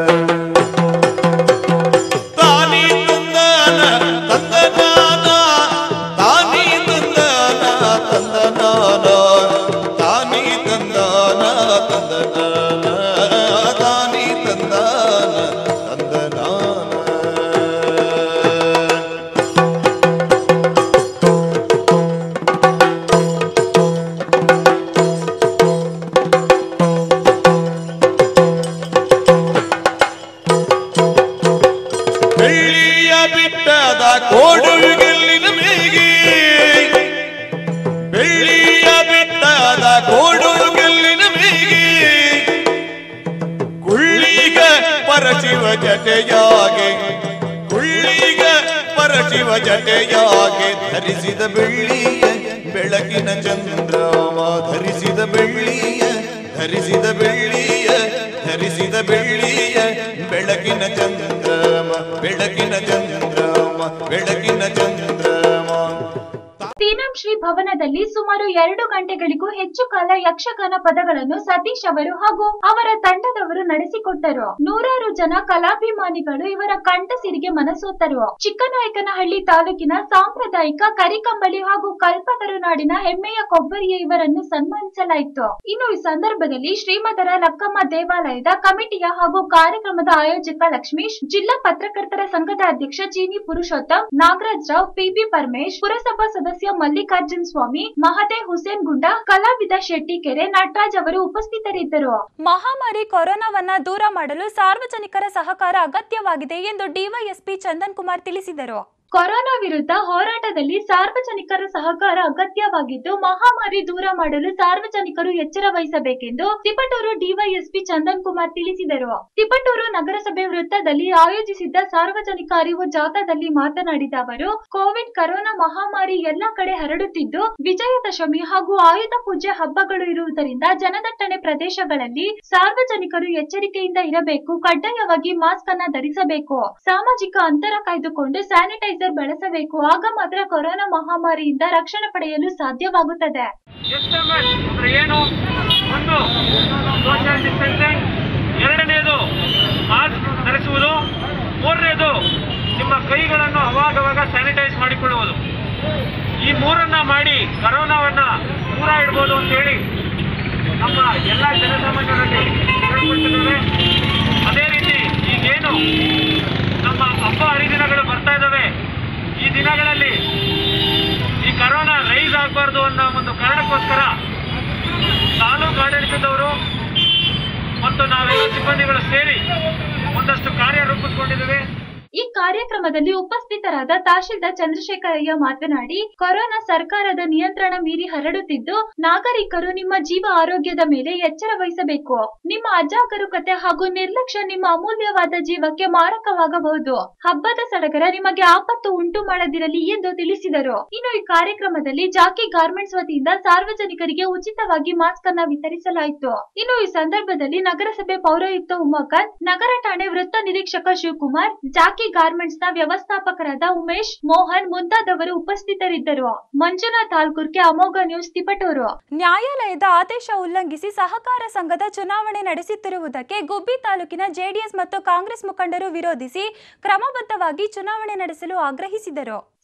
ತಾನಿ ತಂದಾನ ತಂದನಾನ ತಾನಿ ತಂದಾನ ತಂದನಾನ ತಾನಿ ತಂದಾನ ತಂದನಾನ ತಾನಿ ತಂದಾನ ತಂದನಾನ ಬೆಳ್ಳಿಯ ಬಿಟ್ಟದ ಕೋಡುಗೆಲ್ಲಿನ ಮೇಗೆ ಬೆಳ್ಳಿಯ ಬಿಟ್ಟದ ಕೋಡುಗೆಲ್ಲಿನ ಮೇಗೆ ಕುಳ್ಳಿಗ ಪರಶಿವ ಜಟೆಯಾಗೆ ಕುಳ್ಳಿಗ ಪರಶಿವ ಜಟೆಯಾಗೆ ಧರಿಸಿದ ಬೆಳ್ಳಿಯ ಬೆಳಕಿನ ಚಂದ್ರಮ ಧರಿಸಿದ ಬೆಳ್ಳಿಯ ಧರಿಸಿದ ಬೆಳ್ಳಿಯ ಧರಿಸಿದ ಬೆಳ್ಳಿಯ ಬೆಳಕಿನ ಚಂದ್ರಮ ಬೆಳಕಿನ ಚಂದ್ರಮ ಬೆಳಕಿನ ಚಂದ್ರಮ ತೀನಂ ಶ್ರೀ ಭವನದಲ್ಲಿ ಸುಮಾರು ಎರಡು ಗಂಟೆಗಳಿಗೂ ಹೆಚ್ಚು ಕಾಲ ಯಕ್ಷಗಾನ ಪದಗಳನ್ನು ಸತೀಶ್ ಅವರು ಹಾಗೂ ಅವರ ತಂಡದವರು ನಡೆಸಿಕೊಟ್ಟರು ನೂರಾರು ಜನ ಕಲಾಭಿಮಾನಿಗಳು ಇವರ ಕಂಠಸಿರಿಗೆ ಮನಸೋತರು ಚಿಕ್ಕನಾಯಕನಹಳ್ಳಿ ತಾಲೂಕಿನ ಸಾಂಪ್ರದಾಯಿಕ ಕರಿಕಂಬಳಿ ಹಾಗೂ ಕಲ್ಪತರು ನಾಡಿನ ಹೆಮ್ಮೆಯ ಕೊಬ್ಬರಿಯ ಇವರನ್ನು ಸನ್ಮಾನಿಸಲಾಯಿತು ಇನ್ನು ಈ ಸಂದರ್ಭದಲ್ಲಿ ಶ್ರೀಮದರ ಲಕ್ಕಮ್ಮ ದೇವಾಲಯದ ಕಮಿಟಿಯ ಹಾಗೂ ಕಾರ್ಯಕ್ರಮದ ಆಯೋಜಕ ಲಕ್ಷ್ಮೀಶ್ ಜಿಲ್ಲಾ ಪತ್ರಕರ್ತರ ಸಂಘದ ಅಧ್ಯಕ್ಷ ಚೀನಿ ಪುರುಷೋತ್ತಮ್ ನಾಗರಾಜ್ ರಾವ್ ಪಿಬಿ ಪರಮೇಶ್ ಪುರಸಭಾ ಸದಸ್ಯ ಮಲ್ಲಿಕಾರ್ಜುನ್ ಸ್ವಾಮಿ ಮಹದೇವ್ ಹುಸೇನ್ ಗುಂಡ ಕಲಾವಿದ ಶೆಟ್ಟಿಕೆರೆ ನಟರಾಜ್ ಅವರು ಉಪಸ್ಥಿತರಿದ್ದರು ಮಹಾಮಾರಿ ಕೊರೋನಾವನ್ನ ದೂರ ಮಾಡಲು ಸಾರ್ವಜನಿಕರ ಸಹಕಾರ ಅಗತ್ಯವಾಗಿದೆ ಎಂದು ಡಿವೈಎಸ್ಪಿ ಚಂದನ್ ಕುಮಾರ್ ತಿಳಿಸಿದರು ಕೊರೋನಾ ವಿರುದ್ಧ ಹೋರಾಟದಲ್ಲಿ ಸಾರ್ವಜನಿಕರ ಸಹಕಾರ ಅಗತ್ಯವಾಗಿದ್ದು ಮಹಾಮಾರಿ ದೂರ ಮಾಡಲು ಸಾರ್ವಜನಿಕರು ಎಚ್ಚರ ವಹಿಸಬೇಕೆಂದು ತಿಪಟೂರು ಡಿವೈಎಸ್ಪಿ ಚಂದನ್ ಕುಮಾರ್ ತಿಳಿಸಿದರು ತಿಪಟೂರು ನಗರಸಭೆ ವೃತ್ತದಲ್ಲಿ ಆಯೋಜಿಸಿದ್ದ ಸಾರ್ವಜನಿಕ ಅರಿವು ಜಾಥಾದಲ್ಲಿ ಮಾತನಾಡಿದ ಅವರು ಕೋವಿಡ್ ಕರೋನಾ ಮಹಾಮಾರಿ ಎಲ್ಲಾ ಕಡೆ ಹರಡುತ್ತಿದ್ದು ವಿಜಯದಶಮಿ ಹಾಗೂ ಆಯುಧ ಪೂಜೆ ಹಬ್ಬಗಳು ಇರುವುದರಿಂದ ಜನದಟ್ಟಣೆ ಪ್ರದೇಶಗಳಲ್ಲಿ ಸಾರ್ವಜನಿಕರು ಎಚ್ಚರಿಕೆಯಿಂದ ಇರಬೇಕು ಕಡ್ಡಾಯವಾಗಿ ಮಾಸ್ಕ್ ಅನ್ನ ಧರಿಸಬೇಕು ಸಾಮಾಜಿಕ ಅಂತರ ಕಾಯ್ದುಕೊಂಡು ಸ್ಯಾನಿಟೈಸರ್ ಬಳಸಬೇಕು ಆಗ ಮಾತ್ರ ಕೊರೋನಾ ಮಹಾಮಾರಿಯಿಂದ ರಕ್ಷಣೆ ಪಡೆಯಲು ಸಾಧ್ಯವಾಗುತ್ತದೆ ಎಸ್ ಎಂ ಎಸ್ ಅಂದ್ರೆ ಏನು ಒಂದು ಸೋಷಿಯಲ್ ಡಿಸ್ಟೆನ್ಸಿಂಗ್ ಎರಡನೇದು ಮಾಸ್ಕ್ ಧರಿಸುವುದು ಮೂರನೇದು ನಿಮ್ಮ ಕೈಗಳನ್ನು ಅವಾಗವಾಗ ಸ್ಯಾನಿಟೈಸ್ ಮಾಡಿಕೊಳ್ಳುವುದು ಈ ಮೂರನ್ನ ಮಾಡಿ ಕರೋನಾವನ್ನ ದೂರ ಇಡ್ಬೋದು ಅಂತೇಳಿ ನಮ್ಮ ಎಲ್ಲ ಜನಸಾಮಾನ್ಯರಲ್ಲಿ ಕೇಳ್ಕೊಳ್ತಿದ್ದೇವೆ ಅದೇ ರೀತಿ ಈಗೇನು ನಮ್ಮ ಹಬ್ಬ ಹರಿದಿನಗಳು ಬರ್ತಾ ಇದ್ದಾವೆ ಈ ದಿನಗಳಲ್ಲಿ ಈ ಕರೋನಾ ರೈಸ್ ಆಗಬಾರ್ದು ಅನ್ನೋ ಒಂದು ಕಾರಣಕ್ಕೋಸ್ಕರ ತಾಲೂಕು ಆಡಳಿತದವರು ಮತ್ತು ನಾವೆಲ್ಲ ಸಿಬ್ಬಂದಿಗಳು ಸೇರಿ ಒಂದಷ್ಟು ಕಾರ್ಯ ರೂಪಿಸ್ಕೊಂಡಿದ್ದೇವೆ ಈ ಕಾರ್ಯಕ್ರಮದಲ್ಲಿ ಉಪಸ್ಥಿತರಾದ ತಹಶೀಲ್ದಾರ್ ಚಂದ್ರಶೇಖರಯ್ಯ ಮಾತನಾಡಿ ಕೊರೋನಾ ಸರ್ಕಾರದ ನಿಯಂತ್ರಣ ಮೀರಿ ಹರಡುತ್ತಿದ್ದು ನಾಗರಿಕರು ನಿಮ್ಮ ಜೀವ ಆರೋಗ್ಯದ ಮೇಲೆ ಎಚ್ಚರ ವಹಿಸಬೇಕು ನಿಮ್ಮ ಅಜಾಗರೂಕತೆ ಹಾಗೂ ನಿರ್ಲಕ್ಷ್ಯ ನಿಮ್ಮ ಅಮೂಲ್ಯವಾದ ಜೀವಕ್ಕೆ ಮಾರಕವಾಗಬಹುದು ಹಬ್ಬದ ಸಡಗರ ನಿಮಗೆ ಆಪತ್ತು ಉಂಟು ಮಾಡದಿರಲಿ ಎಂದು ತಿಳಿಸಿದರು ಇನ್ನು ಈ ಕಾರ್ಯಕ್ರಮದಲ್ಲಿ ಜಾಕಿ ಗಾರ್ಮೆಂಟ್ಸ್ ವತಿಯಿಂದ ಸಾರ್ವಜನಿಕರಿಗೆ ಉಚಿತವಾಗಿ ಮಾಸ್ಕ್ ಅನ್ನ ವಿತರಿಸಲಾಯಿತು ಇನ್ನು ಈ ಸಂದರ್ಭದಲ್ಲಿ ನಗರಸಭೆ ಪೌರಾಯುಕ್ತ ಉಮಾಕಾಂತ್ ನಗರ ಠಾಣೆ ವೃತ್ತ ನಿರೀಕ್ಷಕ ಶಿವಕುಮಾರ್ ಜಾಕಿ ಗಾರ್ಮೆಂಟ್ಸ್ ನ ವ್ಯವಸ್ಥಾಪಕರಾದ ಉಮೇಶ್ ಮೋಹನ್ ಮುಂತಾದವರು ಉಪಸ್ಥಿತರಿದ್ದರು ಮಂಜುನಾಥ್ ಹಾಲ್ಕುರ್ಕೆ ಅಮೋಘ ನ್ಯೂಸ್ ತಿಪಟೂರು ನ್ಯಾಯಾಲಯದ ಆದೇಶ ಉಲ್ಲಂಘಿಸಿ ಸಹಕಾರ ಸಂಘದ ಚುನಾವಣೆ ನಡೆಸುತ್ತಿರುವುದಕ್ಕೆ ಗುಬ್ಬಿ ತಾಲೂಕಿನ ಜೆಡಿಎಸ್ ಮತ್ತು ಕಾಂಗ್ರೆಸ್ ಮುಖಂಡರು ವಿರೋಧಿಸಿ ಕ್ರಮಬದ್ಧವಾಗಿ ಚುನಾವಣೆ ನಡೆಸಲು ಆಗ್ರಹಿಸಿದರು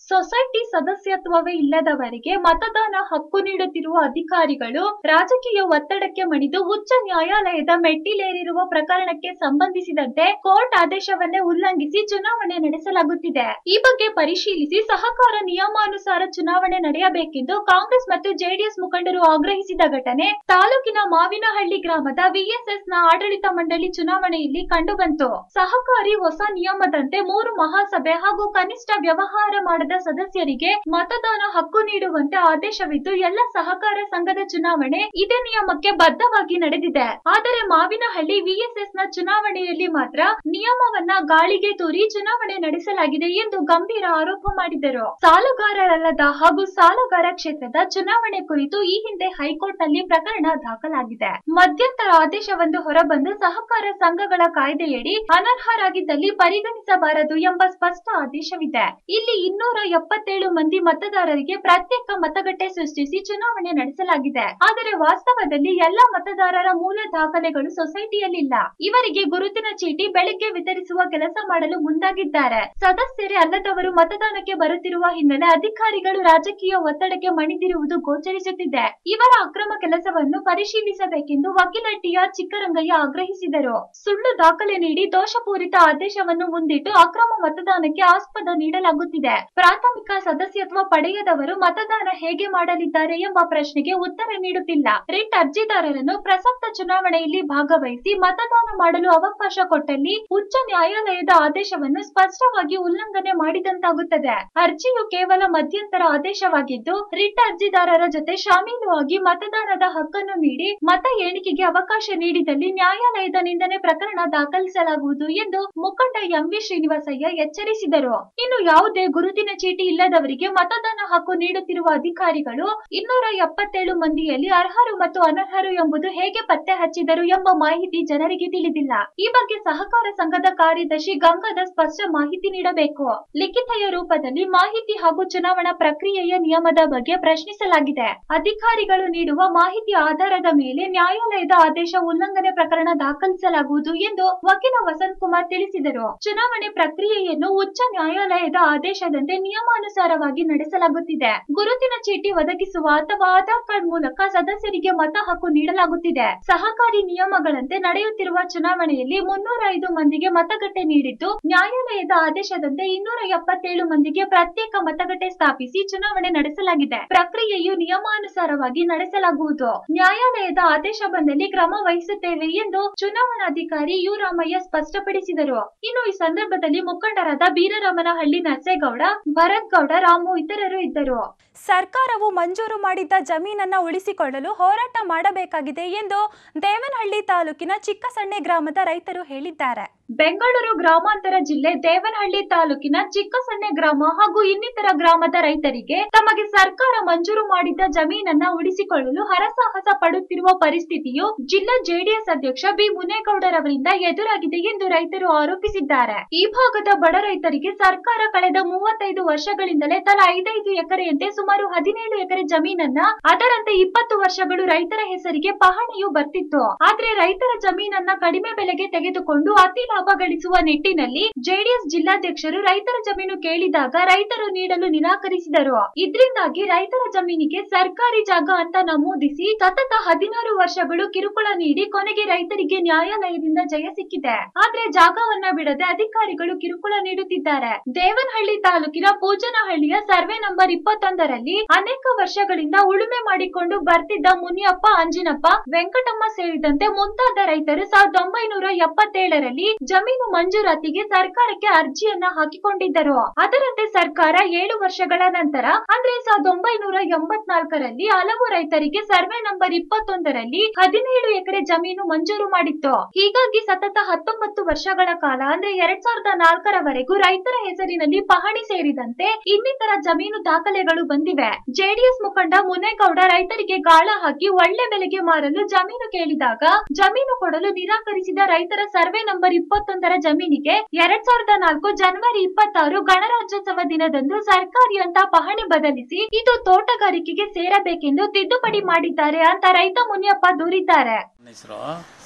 ಸೊಸೈಟಿ ಸದಸ್ಯತ್ವವೇ ಇಲ್ಲದವರಿಗೆ ಮತದಾನ ಹಕ್ಕು ನೀಡುತ್ತಿರುವ ಅಧಿಕಾರಿಗಳು ರಾಜಕೀಯ ಒತ್ತಡಕ್ಕೆ ಮಣಿದು ಉಚ್ಚ ನ್ಯಾಯಾಲಯದ ಮೆಟ್ಟಿಲೇರಿರುವ ಪ್ರಕರಣಕ್ಕೆ ಸಂಬಂಧಿಸಿದಂತೆ ಕೋರ್ಟ್ ಆದೇಶವನ್ನೇ ಉಲ್ಲಂಘಿಸಿ ಚುನಾವಣೆ ನಡೆಸಲಾಗುತ್ತಿದೆ ಈ ಬಗ್ಗೆ ಪರಿಶೀಲಿಸಿ ಸಹಕಾರ ನಿಯಮಾನುಸಾರ ಚುನಾವಣೆ ನಡೆಯಬೇಕೆಂದು ಕಾಂಗ್ರೆಸ್ ಮತ್ತು ಜೆಡಿಎಸ್ ಮುಖಂಡರು ಆಗ್ರಹಿಸಿದ ಘಟನೆ ತಾಲೂಕಿನ ಮಾವಿನಹಳ್ಳಿ ಗ್ರಾಮದ ವಿಎಸ್ಎಸ್ ನ ಆಡಳಿತ ಮಂಡಳಿ ಚುನಾವಣೆಯಲ್ಲಿ ಕಂಡುಬಂತು ಸಹಕಾರಿ ಹೊಸ ನಿಯಮದಂತೆ ಮೂರು ಮಹಾಸಭೆ ಹಾಗೂ ಕನಿಷ್ಠ ವ್ಯವಹಾರ ಮಾಡದ ಸದಸ್ಯರಿಗೆ ಮತದಾನ ಹಕ್ಕು ನೀಡುವಂತೆ ಆದೇಶವಿದ್ದು ಎಲ್ಲ ಸಹಕಾರ ಸಂಘದ ಚುನಾವಣೆ ಇದೇ ನಿಯಮಕ್ಕೆ ಬದ್ಧವಾಗಿ ನಡೆದಿದೆ ಆದರೆ ಮಾವಿನಹಳ್ಳಿ ವಿಎಸ್ಎಸ್ ನ ಚುನಾವಣೆಯಲ್ಲಿ ಮಾತ್ರ ನಿಯಮವನ್ನ ಗಾಳಿಗೆ ತೂರಿ ಚುನಾವಣೆ ನಡೆಸಲಾಗಿದೆ ಎಂದು ಗಂಭೀರ ಆರೋಪ ಮಾಡಿದರು ಸಾಲಗಾರರಲ್ಲದ ಹಾಗೂ ಸಾಲಗಾರ ಕ್ಷೇತ್ರದ ಚುನಾವಣೆ ಕುರಿತು ಈ ಹಿಂದೆ ಹೈಕೋರ್ಟ್ ನಲ್ಲಿ ಪ್ರಕರಣ ದಾಖಲಾಗಿದೆ ಮಧ್ಯಂತರ ಆದೇಶವೊಂದು ಹೊರಬಂದು ಸಹಕಾರ ಸಂಘಗಳ ಕಾಯ್ದೆಯಡಿ ಅನರ್ಹರಾಗಿದ್ದಲ್ಲಿ ಪರಿಗಣಿಸಬಾರದು ಎಂಬ ಸ್ಪಷ್ಟ ಆದೇಶವಿದೆ ಇಲ್ಲಿ ಇನ್ನೂರ ಎಪ್ಪತ್ತೇಳು ಮಂದಿ ಮತದಾರರಿಗೆ ಪ್ರತ್ಯೇಕ ಮತಗಟ್ಟೆ ಸೃಷ್ಟಿಸಿ ಚುನಾವಣೆ ನಡೆಸಲಾಗಿದೆ ಆದರೆ ವಾಸ್ತವದಲ್ಲಿ ಎಲ್ಲಾ ಮತದಾರರ ಮೂಲ ದಾಖಲೆಗಳು ಸೊಸೈಟಿಯಲ್ಲಿಲ್ಲ ಇವರಿಗೆ ಗುರುತಿನ ಚೀಟಿ ಬೆಳಿಗ್ಗೆ ವಿತರಿಸುವ ಕೆಲಸ ಮಾಡಲು ಮುಂದಾಗಿದ್ದಾರೆ ಸದಸ್ಯರೇ ಅಲ್ಲದವರು ಮತದಾನಕ್ಕೆ ಬರುತ್ತಿರುವ ಹಿನ್ನೆಲೆ ಅಧಿಕಾರಿಗಳು ರಾಜಕೀಯ ಒತ್ತಡಕ್ಕೆ ಮಣಿದಿರುವುದು ಗೋಚರಿಸುತ್ತಿದೆ ಇವರ ಅಕ್ರಮ ಕೆಲಸವನ್ನು ಪರಿಶೀಲಿಸಬೇಕೆಂದು ವಕೀಲ ಟಿಆರ್ ಚಿಕ್ಕರಂಗಯ್ಯ ಆಗ್ರಹಿಸಿದರು ಸುಳ್ಳು ದಾಖಲೆ ನೀಡಿ ದೋಷಪೂರಿತ ಆದೇಶವನ್ನು ಮುಂದಿಟ್ಟು ಅಕ್ರಮ ಮತದಾನಕ್ಕೆ ಆಸ್ಪದ ನೀಡಲಾಗುತ್ತಿದೆ ಪ್ರಾಥಮಿಕ ಸದಸ್ಯತ್ವ ಪಡೆಯದವರು ಮತದಾನ ಹೇಗೆ ಮಾಡಲಿದ್ದಾರೆ ಎಂಬ ಪ್ರಶ್ನೆಗೆ ಉತ್ತರ ನೀಡುತ್ತಿಲ್ಲ ರಿಟ್ ಅರ್ಜಿದಾರರನ್ನು ಪ್ರಸಕ್ತ ಚುನಾವಣೆಯಲ್ಲಿ ಭಾಗವಹಿಸಿ ಮತದಾನ ಮಾಡಲು ಅವಕಾಶ ಕೊಟ್ಟಲ್ಲಿ ಉಚ್ಚ ನ್ಯಾಯಾಲಯದ ಆದೇಶವನ್ನು ಸ್ಪಷ್ಟವಾಗಿ ಉಲ್ಲಂಘನೆ ಮಾಡಿದಂತಾಗುತ್ತದೆ ಅರ್ಜಿಯು ಕೇವಲ ಮಧ್ಯಂತರ ಆದೇಶವಾಗಿದ್ದು ರಿಟ್ ಅರ್ಜಿದಾರರ ಜೊತೆ ಶಾಮೀಲು ಆಗಿ ಮತದಾನದ ಹಕ್ಕನ್ನು ನೀಡಿ ಮತ ಎಣಿಕೆಗೆ ಅವಕಾಶ ನೀಡಿದಲ್ಲಿ ನ್ಯಾಯಾಲಯದ ನಿಂದನೆ ಪ್ರಕರಣ ದಾಖಲಿಸಲಾಗುವುದು ಎಂದು ಮುಖಂಡ ಎಂವಿ ಶ್ರೀನಿವಾಸಯ್ಯ ಎಚ್ಚರಿಸಿದರು ಇನ್ನು ಯಾವುದೇ ಗುರುತಿನ ಚೀಟಿ ಇಲ್ಲದವರಿಗೆ ಮತದಾನ ಹಕ್ಕು ನೀಡುತ್ತಿರುವ ಅಧಿಕಾರಿಗಳು ಇನ್ನೂರ ಎಪ್ಪತ್ತೇಳು ಮಂದಿಯಲ್ಲಿ ಅರ್ಹರು ಮತ್ತು ಅನರ್ಹರು ಎಂಬುದು ಹೇಗೆ ಪತ್ತೆ ಹಚ್ಚಿದರು ಎಂಬ ಮಾಹಿತಿ ಜನರಿಗೆ ತಿಳಿದಿಲ್ಲ ಈ ಬಗ್ಗೆ ಸಹಕಾರ ಸಂಘದ ಕಾರ್ಯದರ್ಶಿ ಗಂಗಾಧರ್ ಸ್ಪಷ್ಟ ಮಾಹಿತಿ ನೀಡಬೇಕು ಲಿಖಿತೆಯ ರೂಪದಲ್ಲಿ ಮಾಹಿತಿ ಹಾಗೂ ಚುನಾವಣಾ ಪ್ರಕ್ರಿಯೆಯ ನಿಯಮದ ಬಗ್ಗೆ ಪ್ರಶ್ನಿಸಲಾಗಿದೆ ಅಧಿಕಾರಿಗಳು ನೀಡುವ ಮಾಹಿತಿ ಆಧಾರದ ಮೇಲೆ ನ್ಯಾಯಾಲಯದ ಆದೇಶ ಉಲ್ಲಂಘನೆ ಪ್ರಕರಣ ದಾಖಲಿಸಲಾಗುವುದು ಎಂದು ವಕೀಲ ವಸಂತ್ ಕುಮಾರ್ ತಿಳಿಸಿದರು ಚುನಾವಣೆ ಪ್ರಕ್ರಿಯೆಯನ್ನು ಉಚ್ಚ ನ್ಯಾಯಾಲಯದ ಆದೇಶದಂತೆ ನಿಯಮಾನುಸಾರವಾಗಿ ನಡೆಸಲಾಗುತ್ತಿದೆ ಗುರುತಿನ ಚೀಟಿ ಒದಗಿಸುವ ಅಥವಾ ಆಧಾರ್ ಕಾರ್ಡ್ ಮೂಲಕ ಸದಸ್ಯರಿಗೆ ಮತ ಹಕ್ಕು ನೀಡಲಾಗುತ್ತಿದೆ ಸಹಕಾರಿ ನಿಯಮಗಳಂತೆ ನಡೆಯುತ್ತಿರುವ ಚುನಾವಣೆಯಲ್ಲಿ ಮುನ್ನೂರ ಐದು ಮಂದಿಗೆ ಮತಗಟ್ಟೆ ನೀಡಿದ್ದು ನ್ಯಾಯಾಲಯದ ಆದೇಶದಂತೆ ಇನ್ನೂರ ಎಪ್ಪತ್ತೇಳು ಮಂದಿಗೆ ಪ್ರತ್ಯೇಕ ಮತಗಟ್ಟೆ ಸ್ಥಾಪಿಸಿ ಚುನಾವಣೆ ನಡೆಸಲಾಗಿದೆ ಪ್ರಕ್ರಿಯೆಯು ನಿಯಮಾನುಸಾರವಾಗಿ ನಡೆಸಲಾಗುವುದು ನ್ಯಾಯಾಲಯದ ಆದೇಶ ಬಂದಲ್ಲಿ ಕ್ರಮ ವಹಿಸುತ್ತೇವೆ ಎಂದು ಚುನಾವಣಾಧಿಕಾರಿ ಯು ರಾಮಯ್ಯ ಸ್ಪಷ್ಟಪಡಿಸಿದರು ಇನ್ನು ಈ ಸಂದರ್ಭದಲ್ಲಿ ಮುಖಂಡರಾದ ಬೀರರಾಮನಹಳ್ಳಿ ನರಸೇಗೌಡ ಭರತ್ ಗೌಡ ರಾಮು ಇತರರು ಇದ್ದರು ಸರ್ಕಾರವು ಮಂಜೂರು ಮಾಡಿದ್ದ ಜಮೀನನ್ನ ಉಳಿಸಿಕೊಳ್ಳಲು ಹೋರಾಟ ಮಾಡಬೇಕಾಗಿದೆ ಎಂದು ದೇವನಹಳ್ಳಿ ತಾಲೂಕಿನ ಚಿಕ್ಕಸಣ್ಣೆ ಗ್ರಾಮದ ರೈತರು ಹೇಳಿದ್ದಾರೆ ಬೆಂಗಳೂರು ಗ್ರಾಮಾಂತರ ಜಿಲ್ಲೆ ದೇವನಹಳ್ಳಿ ತಾಲೂಕಿನ ಚಿಕ್ಕಸಣ್ಣೆ ಗ್ರಾಮ ಹಾಗೂ ಇನ್ನಿತರ ಗ್ರಾಮದ ರೈತರಿಗೆ ತಮಗೆ ಸರ್ಕಾರ ಮಂಜೂರು ಮಾಡಿದ್ದ ಜಮೀನನ್ನ ಉಳಿಸಿಕೊಳ್ಳಲು ಹರಸಾಹಸ ಪಡುತ್ತಿರುವ ಪರಿಸ್ಥಿತಿಯು ಜಿಲ್ಲಾ ಜೆಡಿಎಸ್ ಅಧ್ಯಕ್ಷ ಬಿ ಮುನೇಗೌಡರವರಿಂದ ಎದುರಾಗಿದೆ ಎಂದು ರೈತರು ಆರೋಪಿಸಿದ್ದಾರೆ ಈ ಭಾಗದ ಬಡ ರೈತರಿಗೆ ಸರ್ಕಾರ ಕಳೆದ ಮೂವತ್ತೈದು ವರ್ಷಗಳಿಂದಲೇ ತಲಾ ಐದೈದು ಎಕರೆಯಂತೆ ಸುಮಾರು ಹದಿನೇಳು ಎಕರೆ ಜಮೀನನ್ನ ಅದರಂತೆ ಇಪ್ಪತ್ತು ವರ್ಷಗಳು ರೈತರ ಹೆಸರಿಗೆ ಪಹಣಿಯು ಬರ್ತಿತ್ತು ಆದ್ರೆ ರೈತರ ಜಮೀನನ್ನ ಕಡಿಮೆ ಬೆಲೆಗೆ ತೆಗೆದುಕೊಂಡು ಅತಿ ಲಾಭ ಗಳಿಸುವ ನಿಟ್ಟಿನಲ್ಲಿ ಜೆಡಿಎಸ್ ಜಿಲ್ಲಾಧ್ಯಕ್ಷರು ರೈತರ ಜಮೀನು ಕೇಳಿದಾಗ ರೈತರು ನೀಡಲು ನಿರಾಕರಿಸಿದರು ಇದರಿಂದಾಗಿ ರೈತರ ಜಮೀನಿಗೆ ಸರ್ಕಾರಿ ಜಾಗ ಅಂತ ನಮೂದಿಸಿ ಸತತ ಹದಿನಾರು ವರ್ಷಗಳು ಕಿರುಕುಳ ನೀಡಿ ಕೊನೆಗೆ ರೈತರಿಗೆ ನ್ಯಾಯಾಲಯದಿಂದ ಜಯ ಸಿಕ್ಕಿದೆ ಆದ್ರೆ ಜಾಗವನ್ನ ಬಿಡದೆ ಅಧಿಕಾರಿಗಳು ಕಿರುಕುಳ ನೀಡುತ್ತಿದ್ದಾರೆ ದೇವನಹಳ್ಳಿ ತಾಲೂಕಿನ ಪೂಜನಹಳ್ಳಿಯ ಸರ್ವೆ ನಂಬರ್ ಇಪ್ಪತ್ತೊಂದರಲ್ಲಿ ಅನೇಕ ವರ್ಷಗಳಿಂದ ಉಳುಮೆ ಮಾಡಿಕೊಂಡು ಬರ್ತಿದ್ದ ಮುನಿಯಪ್ಪ ಅಂಜಿನಪ್ಪ ವೆಂಕಟಮ್ಮ ಸೇರಿದಂತೆ ಮುಂತಾದ ರೈತರು ಸಾವಿರದ ಒಂಬೈನೂರ ಎಪ್ಪತ್ತೇಳರಲ್ಲಿ ಜಮೀನು ಮಂಜೂರಾತಿಗೆ ಸರ್ಕಾರಕ್ಕೆ ಅರ್ಜಿಯನ್ನ ಹಾಕಿಕೊಂಡಿದ್ದರು ಅದರಂತೆ ಸರ್ಕಾರ ಏಳು ವರ್ಷಗಳ ನಂತರ ಅಂದ್ರೆ ಸಾವಿರದ ಒಂಬೈನೂರ ಎಂಬತ್ನಾಲ್ಕರಲ್ಲಿ ಹಲವು ರೈತರಿಗೆ ಸರ್ವೆ ನಂಬರ್ ಇಪ್ಪತ್ತೊಂದರಲ್ಲಿ ಹದಿನೇಳು ಎಕರೆ ಜಮೀನು ಮಂಜೂರು ಮಾಡಿತ್ತು ಹೀಗಾಗಿ ಸತತ ಹತ್ತೊಂಬತ್ತು ವರ್ಷಗಳ ಕಾಲ ಅಂದ್ರೆ ಎರಡ್ ಸಾವಿರದ ನಾಲ್ಕರವರೆಗೂ ರೈತರ ಹೆಸರಿನಲ್ಲಿ ಪಹಣಿ ಸೇರಿದಂತೆ ಇನ್ನಿತರ ಜಮೀನು ದಾಖಲೆಗಳು ಬಂದಿವೆ ಜೆಡಿಎಸ್ ಮುಖಂಡ ಮುನೇಗೌಡ ರೈತರಿಗೆ ಗಾಳ ಹಾಕಿ ಒಳ್ಳೆ ಬೆಲೆಗೆ ಮಾರಲು ಜಮೀನು ಕೇಳಿದಾಗ ಜಮೀನು ಕೊಡಲು ನಿರಾಕರಿಸಿದ ರೈತರ ಸರ್ವೆ ನಂಬರ್ ಇಪ್ಪತ್ತೊಂದರ ಜಮೀನಿಗೆ ಎರಡ್ ಸಾವಿರದ ನಾಲ್ಕು ಜನವರಿ ಇಪ್ಪತ್ತಾರು ಗಣರಾಜ್ಯೋತ್ಸವ ದಿನದಂದು ಸರ್ಕಾರಿ ಅಂತ ಪಹಣಿ ಬದಲಿಸಿ ಇದು ತೋಟಗಾರಿಕೆಗೆ ಸೇರಬೇಕೆಂದು ತಿದ್ದುಪಡಿ ಮಾಡಿದ್ದಾರೆ ಅಂತ ರೈತ ಮುನಿಯಪ್ಪ ದೂರಿದ್ದಾರೆ ನನ್ನ ಹೆಸರು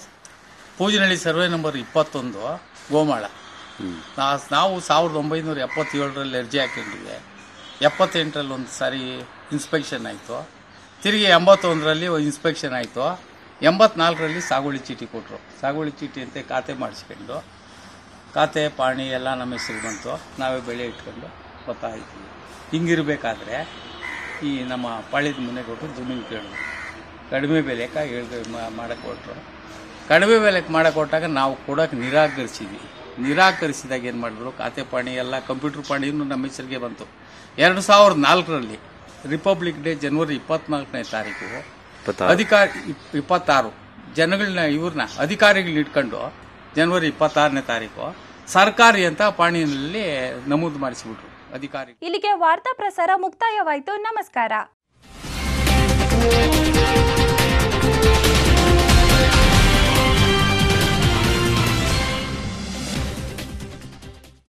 ಪೂಜನಹಳ್ಳಿ ಸರ್ವೆ ನಂಬರ್ ಇಪ್ಪತ್ತೊಂದು ಗೋಮಾಳ ನಾ- ನಾವು ಸಾವಿರದ ಒಂಬೈನೂರ ಎಪ್ಪತ್ತೇಳರಲ್ಲಿ ಅರ್ಜಿ ಹಾಕೊಂಡಿದ್ದೆ ಎಪ್ಪತ್ತೆಂಟರಲ್ಲಿ ಒಂದು ಸಾರಿ ಇನ್ಸ್ಪೆಕ್ಷನ್ ಆಯಿತು ತಿರುಗಿ ಎಂಬತ್ತೊಂದರಲ್ಲಿ ಇನ್ಸ್ಪೆಕ್ಷನ್ ಆಯಿತು ಎಂಬತ್ನಾಲ್ಕರಲ್ಲಿ ಸಾಗುವಳಿ ಚೀಟಿ ಕೊಟ್ಟರು ಸಾಗುವಳಿ ಚೀಟಿ ಅಂತ ಖಾತೆ ಮಾಡಿಸ್ಕೊಂಡು ಖಾತೆ ಪಾಣಿ ಎಲ್ಲ ನಮ್ಮ ಹೆಸರಿಗೆ ಬಂತು ನಾವೇ ಬೆಳೆ ಇಟ್ಕೊಂಡು ಗೊತ್ತಾಯಿತು ಹಿಂಗಿರಬೇಕಾದ್ರೆ ಈ ನಮ್ಮ ಪಾಳ್ಯದ ಮನೆ ಕೊಟ್ಟು ಜಮೀನು ಕೇಳಿದ್ರು ಕಡಿಮೆ ಬೆಲೆಗೆ ಹೇಳ್ ಮಾಡಕ್ಕೆ ಕೊಟ್ಟರು ಕಡಿಮೆ ಬೆಲೆಗೆ ಮಾಡಕ್ಕೆ ಕೊಟ್ಟಾಗ ನಾವು ಕೊಡೋಕೆ ನಿರಾಕರಿಸಿದ್ವಿ ನಿರಾಕರಿಸಿದಾಗ ಏನು ಮಾಡಿದ್ರು ಖಾತೆ ಪಾಣಿ ಎಲ್ಲ ಕಂಪ್ಯೂಟರ್ ಪಾಣಿನೂ ನಮ್ಮ ಹೆಸರಿಗೆ ಬಂತು ಎರಡು ಸಾವಿರದ ನಾಲ್ಕರಲ್ಲಿ ರಿಪಬ್ಲಿಕ್ ಡೇ ಜನವರಿ ಇಪ್ಪತ್ನಾಲ್ಕನೇ ತಾರೀಕು ಅಧಿಕಾರಿ ಇಪ್- ಇಪ್ಪತ್ತಾರು ಜನಗಳನ್ನ ಇವ್ರನ್ನ ಅಧಿಕಾರಿಗಳನ್ನ ಇಟ್ಕೊಂಡು ಜನವರಿ ಇಪ್ಪತ್ತಾರನೇ ತಾರೀಕು ಸರ್ಕಾರಿ ಅಂತ ಪಾಣಿನಲ್ಲಿ ನಮೂದು ಮಾಡಿಸಿಬಿಟ್ರು ಅಧಿಕಾರಿ ಇಲ್ಲಿಗೆ ವಾರ್ತಾ ಪ್ರಸಾರ ಮುಕ್ತಾಯವಾಯಿತು ನಮಸ್ಕಾರ